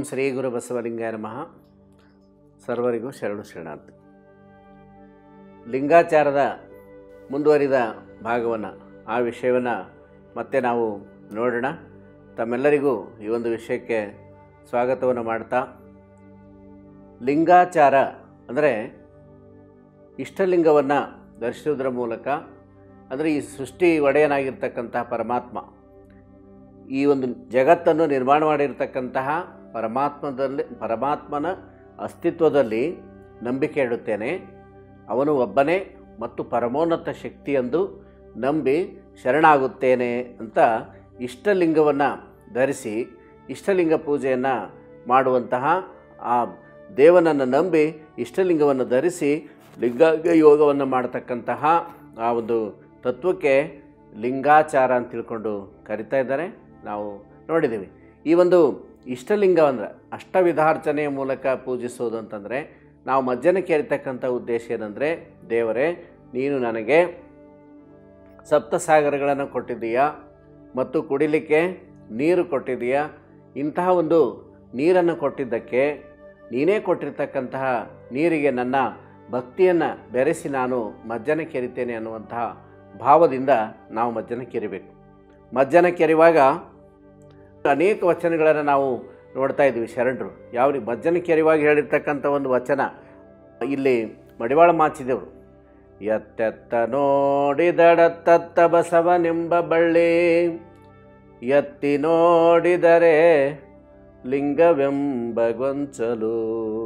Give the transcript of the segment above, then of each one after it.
ಶ್ರೀ ಗುರು ಬಸವಲಿಂಗಾಯ ನಮಃ ಸರ್ವರಿಗೂ ಶರಣು ಶರಣಾರ್ಥಿ ಲಿಂಗಾಚಾರದ ಮುಂದುವರಿದ ಭಾಗವನ್ನು ಆ ವಿಷಯವನ್ನು ಮತ್ತೆ ನಾವು ನೋಡೋಣ ತಮ್ಮೆಲ್ಲರಿಗೂ ಈ ಒಂದು ವಿಷಯಕ್ಕೆ ಸ್ವಾಗತವನ್ನು ಮಾಡ್ತಾ ಲಿಂಗಾಚಾರ ಅಂದರೆ ಇಷ್ಟಲಿಂಗವನ್ನು ಧರಿಸುವುದರ ಮೂಲಕ ಅಂದರೆ ಈ ಸೃಷ್ಟಿ ಒಡೆಯನಾಗಿರ್ತಕ್ಕಂತಹ ಪರಮಾತ್ಮ ಈ ಒಂದು ಜಗತ್ತನ್ನು ನಿರ್ಮಾಣ ಮಾಡಿರ್ತಕ್ಕಂತಹ ಪರಮಾತ್ಮದಲ್ಲಿ ಪರಮಾತ್ಮನ ಅಸ್ತಿತ್ವದಲ್ಲಿ ನಂಬಿಕೆ ಇಡುತ್ತೇನೆ ಅವನು ಒಬ್ಬನೇ ಮತ್ತು ಪರಮೋನ್ನತ ಶಕ್ತಿಯೆಂದು ನಂಬಿ ಶರಣಾಗುತ್ತೇನೆ ಅಂತ ಇಷ್ಟಲಿಂಗವನ್ನು ಧರಿಸಿ ಇಷ್ಟಲಿಂಗ ಪೂಜೆಯನ್ನು ಮಾಡುವಂತಹ ಆ ದೇವನನ್ನು ನಂಬಿ ಇಷ್ಟಲಿಂಗವನ್ನು ಧರಿಸಿ ಲಿಂಗಾಂಗ ಯೋಗವನ್ನು ಮಾಡತಕ್ಕಂತಹ ಆ ಒಂದು ತತ್ವಕ್ಕೆ ಲಿಂಗಾಚಾರ ಅಂತ ತಿಳ್ಕೊಂಡು ಕರಿತಾ ಇದ್ದಾರೆ ನಾವು ನೋಡಿದ್ದೀವಿ ಈ ಒಂದು ಇಷ್ಟಲಿಂಗ ಅಂದರೆ ಅಷ್ಟವಿಧಾರ್ಚನೆಯ ಮೂಲಕ ಪೂಜಿಸೋದು ಅಂತಂದರೆ ನಾವು ಮಜ್ಜನಕ್ಕೆ ಕೇರಿತಕ್ಕಂಥ ಉದ್ದೇಶ ಏನಂದರೆ ದೇವರೇ ನೀನು ನನಗೆ ಸಪ್ತಸಾಗರಗಳನ್ನು ಕೊಟ್ಟಿದ್ದೀಯಾ ಮತ್ತು ಕುಡಿಲಿಕ್ಕೆ ನೀರು ಕೊಟ್ಟಿದ್ದೀಯಾ ಇಂತಹ ಒಂದು ನೀರನ್ನು ಕೊಟ್ಟಿದ್ದಕ್ಕೆ ನೀನೇ ಕೊಟ್ಟಿರ್ತಕ್ಕಂತಹ ನೀರಿಗೆ ನನ್ನ ಭಕ್ತಿಯನ್ನು ಬೆರೆಸಿ ನಾನು ಮಜ್ಜನ ಕೆರಿತೇನೆ ಅನ್ನುವಂತಹ ಭಾವದಿಂದ ನಾವು ಮಜ್ಜನ ಕೆರಿಬೇಕು ಮಜ್ಜನ ಕೆರೆಯುವಾಗ ಅನೇಕ ವಚನಗಳನ್ನು ನಾವು ನೋಡ್ತಾ ಇದ್ವಿ ಶರಣರು ಯಾವ ರೀ ಮಜ್ಜನ ಕೆರೆಯುವಾಗ ಹೇಳಿರ್ತಕ್ಕಂಥ ಒಂದು ವಚನ ಇಲ್ಲಿ ಮಡಿವಾಳ ಮಾಚಿದೆವರು ಎತ್ತೆತ್ತ ನೋಡಿದಡತ್ತತ್ತ ಬಸವನೆಂಬ ಬಳ್ಳಿ ಎತ್ತಿ ನೋಡಿದರೆ ಲಿಂಗವೆಂಬ ಗೊಂಚಲು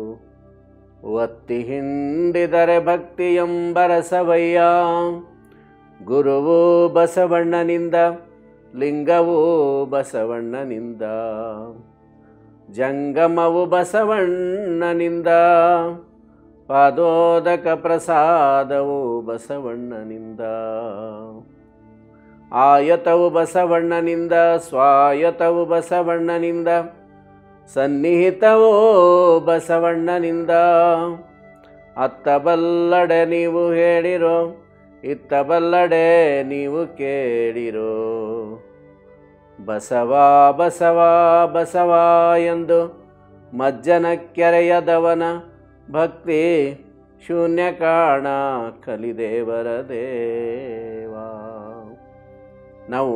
ಒತ್ತಿ ಹಿಂಡಿದರೆ ಭಕ್ತಿ ಎಂಬ ರಸವಯ್ಯ ಗುರುವು ಬಸವಣ್ಣನಿಂದ ಲಿಂಗವು ಬಸವಣ್ಣನಿಂದ ಜಂಗಮವು ಬಸವಣ್ಣನಿಂದ ಪಾದೋದಕ ಪ್ರಸಾದವು ಬಸವಣ್ಣನಿಂದ ಆಯತವು ಬಸವಣ್ಣನಿಂದ ಸ್ವಾಯತವು ಬಸವಣ್ಣನಿಂದ ಸನ್ನಿಹಿತವೋ ಬಸವಣ್ಣನಿಂದ ಅತ್ತ ಬಲ್ಲಡೆ ನೀವು ಹೇಳಿರೋ ಇತ್ತ ಬಲ್ಲಡೆ ನೀವು ಕೇಳಿರೋ ಬಸವ ಬಸವ ಬಸವ ಎಂದು ಮಜ್ಜನ ಕೆರೆಯದವನ ಭಕ್ತಿ ಶೂನ್ಯ ಕಾಣ ಕಲಿದೇವರ ದೇವ ನಾವು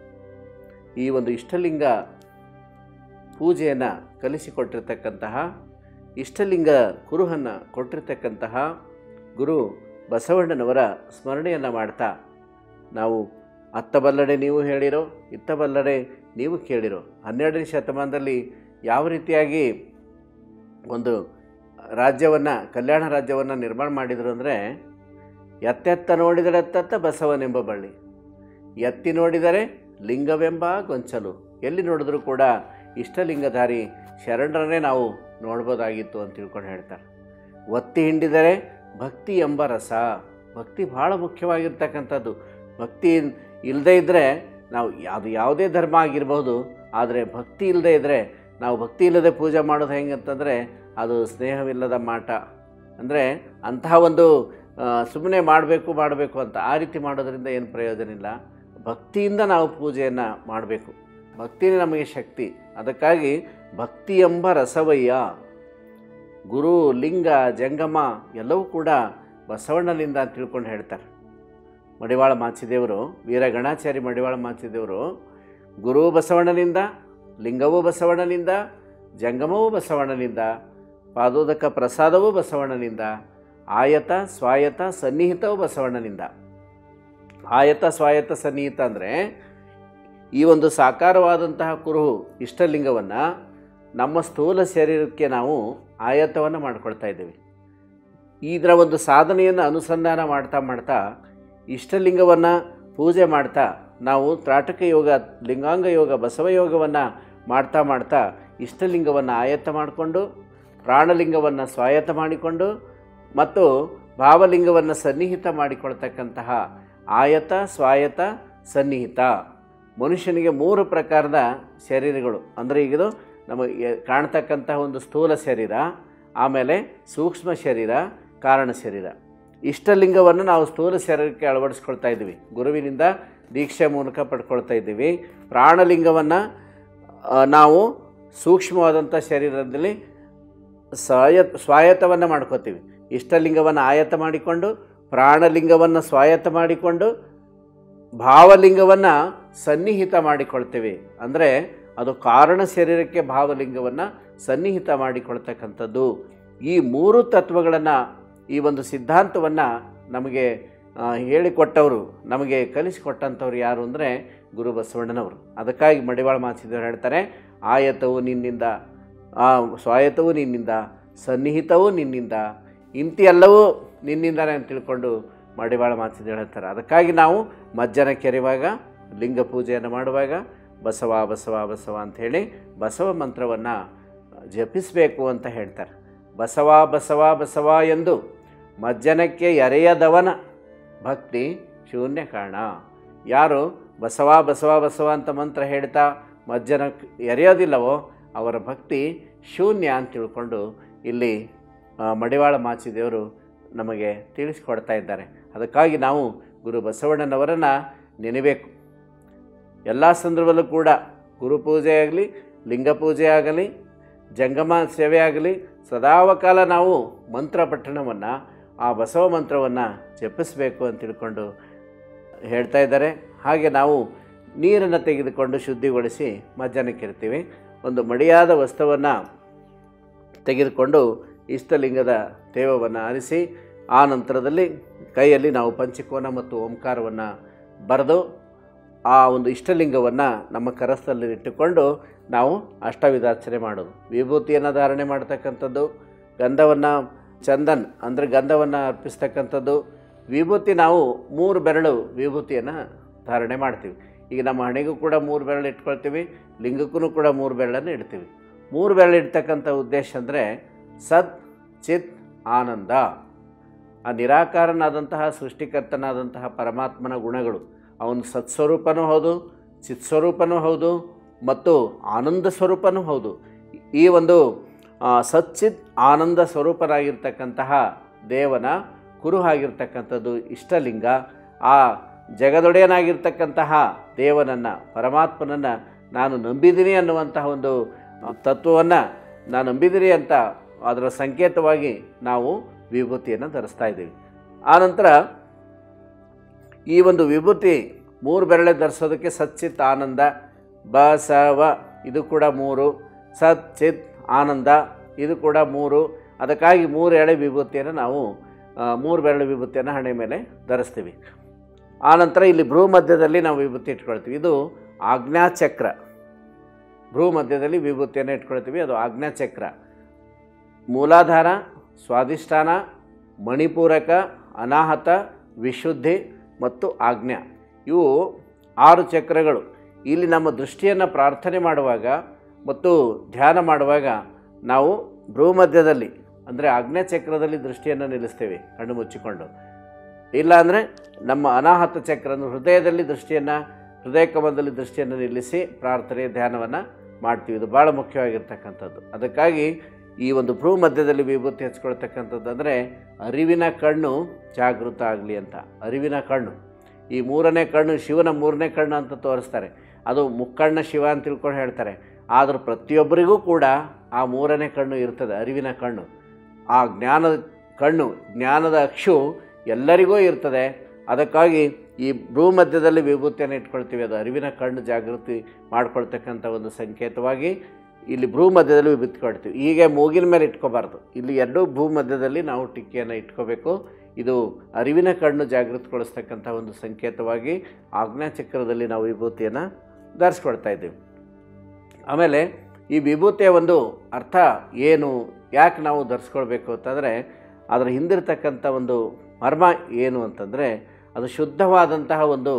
ಈ ಒಂದು ಇಷ್ಟಲಿಂಗ ಪೂಜೆಯನ್ನು ಕಲಿಸಿಕೊಟ್ಟಿರ್ತಕ್ಕಂತಹ ಇಷ್ಟಲಿಂಗ ಕುರುಹನ್ನು ಕೊಟ್ಟಿರ್ತಕ್ಕಂತಹ ಗುರು ಬಸವಣ್ಣನವರ ಸ್ಮರಣೆಯನ್ನು ಮಾಡ್ತಾ ನಾವು ಅತ್ತ ಬಲ್ಲಡೆ ನೀವು ಹೇಳಿರೋ ಇತ್ತ ಬಲ್ಲಡೆ ನೀವು ಕೇಳಿರೋ ಹನ್ನೆರಡನೇ ಶತಮಾನದಲ್ಲಿ ಯಾವ ರೀತಿಯಾಗಿ ಒಂದು ರಾಜ್ಯವನ್ನು ಕಲ್ಯಾಣ ರಾಜ್ಯವನ್ನು ನಿರ್ಮಾಣ ಮಾಡಿದರು ಅಂದರೆ ಎತ್ತೆತ್ತ ನೋಡಿದರೆ ಎತ್ತತ್ತ ಬಸವನೆಂಬ ಬಳ್ಳಿ ಎತ್ತಿ ನೋಡಿದರೆ ಲಿಂಗವೆಂಬ ಗೊಂಚಲು ಎಲ್ಲಿ ನೋಡಿದ್ರೂ ಕೂಡ ಇಷ್ಟಲಿಂಗಧಾರಿ ಶರಣರನ್ನೇ ನಾವು ನೋಡ್ಬೋದಾಗಿತ್ತು ಅಂತ ತಿಳ್ಕೊಂಡು ಹೇಳ್ತಾರೆ ಒತ್ತಿ ಹಿಂಡಿದರೆ ಭಕ್ತಿ ಎಂಬ ರಸ ಭಕ್ತಿ ಭಾಳ ಮುಖ್ಯವಾಗಿರ್ತಕ್ಕಂಥದ್ದು ಭಕ್ತಿ ಇಲ್ಲದೇ ಇದ್ದರೆ ನಾವು ಯಾವುದು ಯಾವುದೇ ಧರ್ಮ ಆಗಿರ್ಬೋದು ಆದರೆ ಭಕ್ತಿ ಇಲ್ಲದೇ ಇದ್ದರೆ ನಾವು ಭಕ್ತಿ ಇಲ್ಲದೆ ಪೂಜೆ ಮಾಡೋದು ಹೆಂಗೆ ಅಂತಂದರೆ ಅದು ಸ್ನೇಹವಿಲ್ಲದ ಮಾಟ ಅಂದರೆ ಅಂತಹ ಒಂದು ಸುಮ್ಮನೆ ಮಾಡಬೇಕು ಮಾಡಬೇಕು ಅಂತ ಆ ರೀತಿ ಮಾಡೋದ್ರಿಂದ ಏನು ಪ್ರಯೋಜನ ಇಲ್ಲ ಭಕ್ತಿಯಿಂದ ನಾವು ಪೂಜೆಯನ್ನು ಮಾಡಬೇಕು ಭಕ್ತಿನೇ ನಮಗೆ ಶಕ್ತಿ ಅದಕ್ಕಾಗಿ ಭಕ್ತಿ ಎಂಬ ರಸವಯ್ಯ ಗುರು ಲಿಂಗ ಜಂಗಮ ಎಲ್ಲವೂ ಕೂಡ ಬಸವಣ್ಣನಿಂದ ಅಂತ ತಿಳ್ಕೊಂಡು ಹೇಳ್ತಾರೆ ಮಡಿವಾಳ ಮಾಚಿದೇವರು ವೀರ ಗಣಾಚಾರಿ ಮಡಿವಾಳ ಮಾಚಿದೇವರು ಗುರು ಬಸವಣ್ಣನಿಂದ ಲಿಂಗವೂ ಬಸವಣ್ಣನಿಂದ ಜಂಗಮವೂ ಬಸವಣ್ಣನಿಂದ ಪಾದೋದಕ ಪ್ರಸಾದವೂ ಬಸವಣ್ಣನಿಂದ ಆಯತ ಸ್ವಾಯತ ಸನ್ನಿಹಿತವೂ ಬಸವಣ್ಣನಿಂದ ಆಯತ ಸ್ವಾಯತ ಸನ್ನಿಹಿತ ಅಂದರೆ ಈ ಒಂದು ಸಾಕಾರವಾದಂತಹ ಕುರುಹು ಇಷ್ಟಲಿಂಗವನ್ನು ನಮ್ಮ ಸ್ಥೂಲ ಶರೀರಕ್ಕೆ ನಾವು ಆಯತವನ್ನು ಮಾಡ್ಕೊಳ್ತಾ ಇದ್ದೀವಿ ಇದರ ಒಂದು ಸಾಧನೆಯನ್ನು ಅನುಸಂಧಾನ ಮಾಡ್ತಾ ಮಾಡ್ತಾ ಇಷ್ಟಲಿಂಗವನ್ನು ಪೂಜೆ ಮಾಡ್ತಾ ನಾವು ತ್ರಾಟಕ ಯೋಗ ಲಿಂಗಾಂಗ ಯೋಗ ಬಸವ ಯೋಗವನ್ನು ಮಾಡ್ತಾ ಮಾಡ್ತಾ ಇಷ್ಟಲಿಂಗವನ್ನು ಆಯತ್ತ ಮಾಡಿಕೊಂಡು ಪ್ರಾಣಲಿಂಗವನ್ನು ಸ್ವಾಯತ್ತ ಮಾಡಿಕೊಂಡು ಮತ್ತು ಭಾವಲಿಂಗವನ್ನು ಸನ್ನಿಹಿತ ಮಾಡಿಕೊಳ್ತಕ್ಕಂತಹ ಆಯತ ಸ್ವಾಯತ ಸನ್ನಿಹಿತ ಮನುಷ್ಯನಿಗೆ ಮೂರು ಪ್ರಕಾರದ ಶರೀರಗಳು ಅಂದರೆ ಈಗಿದು ನಮಗೆ ಕಾಣ್ತಕ್ಕಂತಹ ಒಂದು ಸ್ಥೂಲ ಶರೀರ ಆಮೇಲೆ ಸೂಕ್ಷ್ಮ ಶರೀರ ಕಾರಣ ಶರೀರ ಇಷ್ಟಲಿಂಗವನ್ನು ನಾವು ಸ್ಥೂಲ ಶರೀರಕ್ಕೆ ಅಳವಡಿಸ್ಕೊಳ್ತಾ ಇದ್ದೀವಿ ಗುರುವಿನಿಂದ ದೀಕ್ಷೆ ಮೂಲಕ ಪಡ್ಕೊಳ್ತಾ ಇದ್ದೀವಿ ಪ್ರಾಣಲಿಂಗವನ್ನು ಆ, ನಾವು ಸೂಕ್ಷ್ಮವಾದಂಥ ಶರೀರದಲ್ಲಿ ಸ್ವಾಯ ಸ್ವಾಯತ್ತವನ್ನು ಮಾಡ್ಕೋತೀವಿ ಇಷ್ಟಲಿಂಗವನ್ನು ಆಯತ ಮಾಡಿಕೊಂಡು ಪ್ರಾಣಲಿಂಗವನ್ನು ಸ್ವಾಯತ್ತ ಮಾಡಿಕೊಂಡು ಭಾವಲಿಂಗವನ್ನು ಸನ್ನಿಹಿತ ಮಾಡಿಕೊಳ್ತೇವೆ ಅಂದರೆ ಅದು ಕಾರಣ ಶರೀರಕ್ಕೆ ಭಾವಲಿಂಗವನ್ನು ಸನ್ನಿಹಿತ ಮಾಡಿಕೊಳ್ತಕ್ಕಂಥದ್ದು ಈ ಮೂರು ತತ್ವಗಳನ್ನು ಈ ಒಂದು ಸಿದ್ಧಾಂತವನ್ನು ನಮಗೆ ಆ, ಹೇಳಿಕೊಟ್ಟವರು ನಮಗೆ ಕಲಿಸಿಕೊಟ್ಟಂಥವ್ರು ಯಾರು ಅಂದರೆ ಗುರು ಬಸವಣ್ಣನವರು ಅದಕ್ಕಾಗಿ ಮಡಿವಾಳ ಮಾಚಿದವರು ಹೇಳ್ತಾರೆ ಆಯತವು ನಿನ್ನಿಂದ ಆ, ಸ್ವಾಯತವು ನಿನ್ನಿಂದ ಸನ್ನಿಹಿತವೂ ನಿನ್ನಿಂದ ಇಂತಿ ಎಲ್ಲವೂ ನಿನ್ನಿಂದಲೇ ಅಂತ ತಿಳ್ಕೊಂಡು ಮಡಿವಾಳ ಮಾಚಿದ ಹೇಳ್ತಾರೆ ಅದಕ್ಕಾಗಿ ನಾವು ಮಜ್ಜನ ಕೆರೆಯುವಾಗ ಲಿಂಗ ಪೂಜೆಯನ್ನು ಮಾಡುವಾಗ ಬಸವ ಬಸವ ಬಸವ ಅಂಥೇಳಿ ಬಸವ ಮಂತ್ರವನ್ನು ಜಪಿಸಬೇಕು ಅಂತ ಹೇಳ್ತಾರೆ ಬಸವ ಬಸವ ಬಸವ ಎಂದು ಮಜ್ಜನಕ್ಕೆ ಎರೆಯದವನ ಭಕ್ತಿ ಶೂನ್ಯ ಕಾರಣ ಯಾರು ಬಸವ ಬಸವ ಬಸವ ಅಂತ ಮಂತ್ರ ಹೇಳ್ತಾ ಮಜ್ಜನ ಎರೆಯೋದಿಲ್ಲವೋ ಅವರ ಭಕ್ತಿ ಶೂನ್ಯ ಅಂತ ತಿಳ್ಕೊಂಡು ಇಲ್ಲಿ ಆ, ಮಡಿವಾಳ ಮಾಚಿದೇವರು ನಮಗೆ ತಿಳಿಸ್ಕೊಡ್ತಾ ಇದ್ದಾರೆ ಅದಕ್ಕಾಗಿ ನಾವು ಗುರು ಬಸವಣ್ಣನವರನ್ನು ನೆನೆಬೇಕು ಎಲ್ಲ ಸಂದರ್ಭದಲ್ಲೂ ಕೂಡ ಗುರುಪೂಜೆ ಆಗಲಿ ಲಿಂಗ ಪೂಜೆ ಆಗಲಿ ಜಂಗಮ ಸೇವೆ ಆಗಲಿ ಸದಾವಕಾಲ ನಾವು ಮಂತ್ರ ಪಠಣವನ್ನು ಆ ಬಸವ ಮಂತ್ರವನ್ನು ಜಪಿಸಬೇಕು ಅಂತ ತಿಳ್ಕೊಂಡು ಹೇಳ್ತಾ ಇದ್ದಾರೆ ಹಾಗೆ ನಾವು ನೀರನ್ನು ತೆಗೆದುಕೊಂಡು ಶುದ್ಧಿಗೊಳಿಸಿ ಮಜ್ಜನಕ್ಕೆ ಇರ್ತೀವಿ ಒಂದು ಮಡಿಯಾದ ವಸ್ತುವನ್ನು ತೆಗೆದುಕೊಂಡು ಇಷ್ಟಲಿಂಗದ ತೇವವನ್ನು ಆರಿಸಿ ಆ ನಂತರದಲ್ಲಿ ಕೈಯಲ್ಲಿ ನಾವು ಪಂಚಕೋನ ಮತ್ತು ಓಂಕಾರವನ್ನು ಬರೆದು ಆ ಒಂದು ಇಷ್ಟಲಿಂಗವನ್ನು ನಮ್ಮ ಕರಸ್ಥಲ್ಲಿ ಇಟ್ಟುಕೊಂಡು ನಾವು ಅಷ್ಟವಿಧಾರ್ಚನೆ ಮಾಡೋದು ವಿಭೂತಿಯನ್ನು ಧಾರಣೆ ಮಾಡ್ತಕ್ಕಂಥದ್ದು ಗಂಧವನ್ನು ಚಂದನ್ ಅಂದರೆ ಗಂಧವನ್ನು ಅರ್ಪಿಸ್ತಕ್ಕಂಥದ್ದು ವಿಭೂತಿ ನಾವು ಮೂರು ಬೆರಳು ವಿಭೂತಿಯನ್ನು ಧಾರಣೆ ಮಾಡ್ತೀವಿ ಈಗ ನಮ್ಮ ಹಣೆಗೂ ಕೂಡ ಮೂರು ಬೆರಳು ಇಟ್ಕೊಳ್ತೀವಿ ಲಿಂಗಕ್ಕೂ ಕೂಡ ಮೂರು ಬೆರಳನ್ನು ಇಡ್ತೀವಿ ಮೂರು ಬೆರಳು ಇಡ್ತಕ್ಕಂಥ ಉದ್ದೇಶ ಅಂದರೆ ಸತ್ ಚಿತ್ ಆನಂದ ಆ ನಿರಾಕಾರನಾದಂತಹ ಸೃಷ್ಟಿಕರ್ತನಾದಂತಹ ಪರಮಾತ್ಮನ ಗುಣಗಳು ಅವನು ಸತ್ಸ್ವರೂಪನೂ ಹೌದು ಚಿತ್ಸ್ವರೂಪನೂ ಹೌದು ಮತ್ತು ಆನಂದ ಸ್ವರೂಪನೂ ಹೌದು ಈ ಒಂದು ಆ, ಸಚ್ಚಿತ್ ಆನಂದ ಸ್ವರೂಪನಾಗಿರ್ತಕ್ಕಂತಹ ದೇವನ ಕುರು ಆಗಿರ್ತಕ್ಕಂಥದ್ದು ಇಷ್ಟಲಿಂಗ ಆ ಜಗದೊಡೆಯನಾಗಿರ್ತಕ್ಕಂತಹ ದೇವನನ್ನು ಪರಮಾತ್ಮನನ್ನು ನಾನು ನಂಬಿದ್ದೀನಿ ಅನ್ನುವಂತಹ ಒಂದು ತತ್ವವನ್ನು ನಾನು ನಂಬಿದ್ದೀನಿ ಅಂತ ಅದರ ಸಂಕೇತವಾಗಿ ನಾವು ವಿಭೂತಿಯನ್ನು ಧರಿಸ್ತಾ ಇದ್ದೀವಿ ಆನಂತರ ಈ ಒಂದು ವಿಭೂತಿ ಮೂರು ಬೆರಳೆ ಧರಿಸೋದಕ್ಕೆ ಸಚ್ಚಿತ್ ಆನಂದ ಬಸವ ಇದು ಕೂಡ ಮೂರು ಸತ್ ಚಿತ್ ಆನಂದ ಇದು ಕೂಡ ಮೂರು ಅದಕ್ಕಾಗಿ ಮೂರು ಎಳೆ ವಿಭೂತಿಯನ್ನು ನಾವು ಆ, ಮೂರು ಬೆರಳು ವಿಭೂತಿಯನ್ನು ಹಣೆ ಮೇಲೆ ಧರಿಸ್ತೀವಿ ಆನಂತರ ಇಲ್ಲಿ ಭ್ರೂ ಮಧ್ಯದಲ್ಲಿ ನಾವು ವಿಭೂತಿ ಇಟ್ಕೊಳ್ತೀವಿ ಇದು ಆಜ್ಞಾಚಕ್ರ ಭ್ರೂ ಮಧ್ಯದಲ್ಲಿ ವಿಭೂತಿಯನ್ನು ಇಟ್ಕೊಳ್ತೀವಿ ಅದು ಆಜ್ಞಾಚಕ್ರ ಮೂಲಾಧಾರ ಸ್ವಾಧಿಷ್ಠಾನ ಮಣಿಪೂರಕ ಅನಾಹತ ವಿಶುದ್ಧಿ ಮತ್ತು ಆಜ್ಞಾ ಇವು ಆರು ಚಕ್ರಗಳು ಇಲ್ಲಿ ನಮ್ಮ ದೃಷ್ಟಿಯನ್ನು ಪ್ರಾರ್ಥನೆ ಮಾಡುವಾಗ ಮತ್ತು ಧ್ಯಾನ ಮಾಡುವಾಗ ನಾವು ಭ್ರೂಮಧ್ಯದಲ್ಲಿ ಅಂದರೆ ಆಜ್ಞಾ ಚಕ್ರದಲ್ಲಿ ದೃಷ್ಟಿಯನ್ನು ನಿಲ್ಲಿಸ್ತೇವೆ ಕಣ್ಣು ಮುಚ್ಚಿಕೊಂಡು ಇಲ್ಲ ಅಂದರೆ ನಮ್ಮ ಅನಾಹತ ಚಕ್ರ ಅಂದ್ರೆ ಹೃದಯದಲ್ಲಿ ದೃಷ್ಟಿಯನ್ನು ಹೃದಯ ಕಮಲದಲ್ಲಿ ದೃಷ್ಟಿಯನ್ನು ನಿಲ್ಲಿಸಿ ಪ್ರಾರ್ಥನೆ ಧ್ಯಾನವನ್ನು ಮಾಡ್ತೀವಿ ಇದು ಭಾಳ ಮುಖ್ಯವಾಗಿರ್ತಕ್ಕಂಥದ್ದು ಅದಕ್ಕಾಗಿ ಈ ಒಂದು ಭ್ರೂ ಮಧ್ಯದಲ್ಲಿ ವಿಭೂತಿ ಹಚ್ಕೊಳ್ತಕ್ಕಂಥದ್ದು ಅಂದರೆ ಅರಿವಿನ ಕಣ್ಣು ಜಾಗೃತ ಆಗಲಿ ಅಂತ ಅರಿವಿನ ಕಣ್ಣು ಈ ಮೂರನೇ ಕಣ್ಣು ಶಿವನ ಮೂರನೇ ಕಣ್ಣು ಅಂತ ತೋರಿಸ್ತಾರೆ ಅದು ಮುಕ್ಕಣ್ಣ ಶಿವ ಅಂತ ತಿಳ್ಕೊಂಡು ಹೇಳ್ತಾರೆ ಆದರೂ ಪ್ರತಿಯೊಬ್ಬರಿಗೂ ಕೂಡ ಆ ಮೂರನೇ ಕಣ್ಣು ಇರ್ತದೆ ಅರಿವಿನ ಕಣ್ಣು ಆ ಜ್ಞಾನದ ಕಣ್ಣು ಜ್ಞಾನದ ಅಕ್ಷು ಎಲ್ಲರಿಗೂ ಇರ್ತದೆ ಅದಕ್ಕಾಗಿ ಈ ಭ್ರೂ ಮಧ್ಯದಲ್ಲಿ ವಿಭೂತಿಯನ್ನು ಇಟ್ಕೊಳ್ತೀವಿ ಅದು ಅರಿವಿನ ಕಣ್ಣು ಜಾಗೃತಿ ಮಾಡ್ಕೊಳ್ತಕ್ಕಂಥ ಒಂದು ಸಂಕೇತವಾಗಿ ಇಲ್ಲಿ ಭ್ರೂ ಮಧ್ಯದಲ್ಲಿ ವಿಭೂತಿ ಕೊಡ್ತೀವಿ ಹೀಗೆ ಮೂಗಿನ ಮೇಲೆ ಇಟ್ಕೋಬಾರ್ದು ಇಲ್ಲಿ ಎರಡೂ ಭೂ ಮಧ್ಯದಲ್ಲಿ ನಾವು ಟಿಕ್ಕಿಯನ್ನು ಇಟ್ಕೋಬೇಕು ಇದು ಅರಿವಿನ ಕಣ್ಣು ಜಾಗೃತಗೊಳಿಸ್ತಕ್ಕಂಥ ಒಂದು ಸಂಕೇತವಾಗಿ ಆಜ್ಞಾಚಕ್ರದಲ್ಲಿ ನಾವು ವಿಭೂತಿಯನ್ನು ಧರಿಸ್ಕೊಳ್ತಾ ಇದ್ದೀವಿ ಆಮೇಲೆ ಈ ವಿಭೂತಿಯ ಒಂದು ಅರ್ಥ ಏನು ಯಾಕೆ ನಾವು ಧರಿಸ್ಕೊಳ್ಬೇಕು ಅಂತಂದರೆ ಅದರ ಹಿಂದಿರ್ತಕ್ಕಂಥ ಒಂದು ಮರ್ಮ ಏನು ಅಂತಂದರೆ ಅದು ಶುದ್ಧವಾದಂತಹ ಒಂದು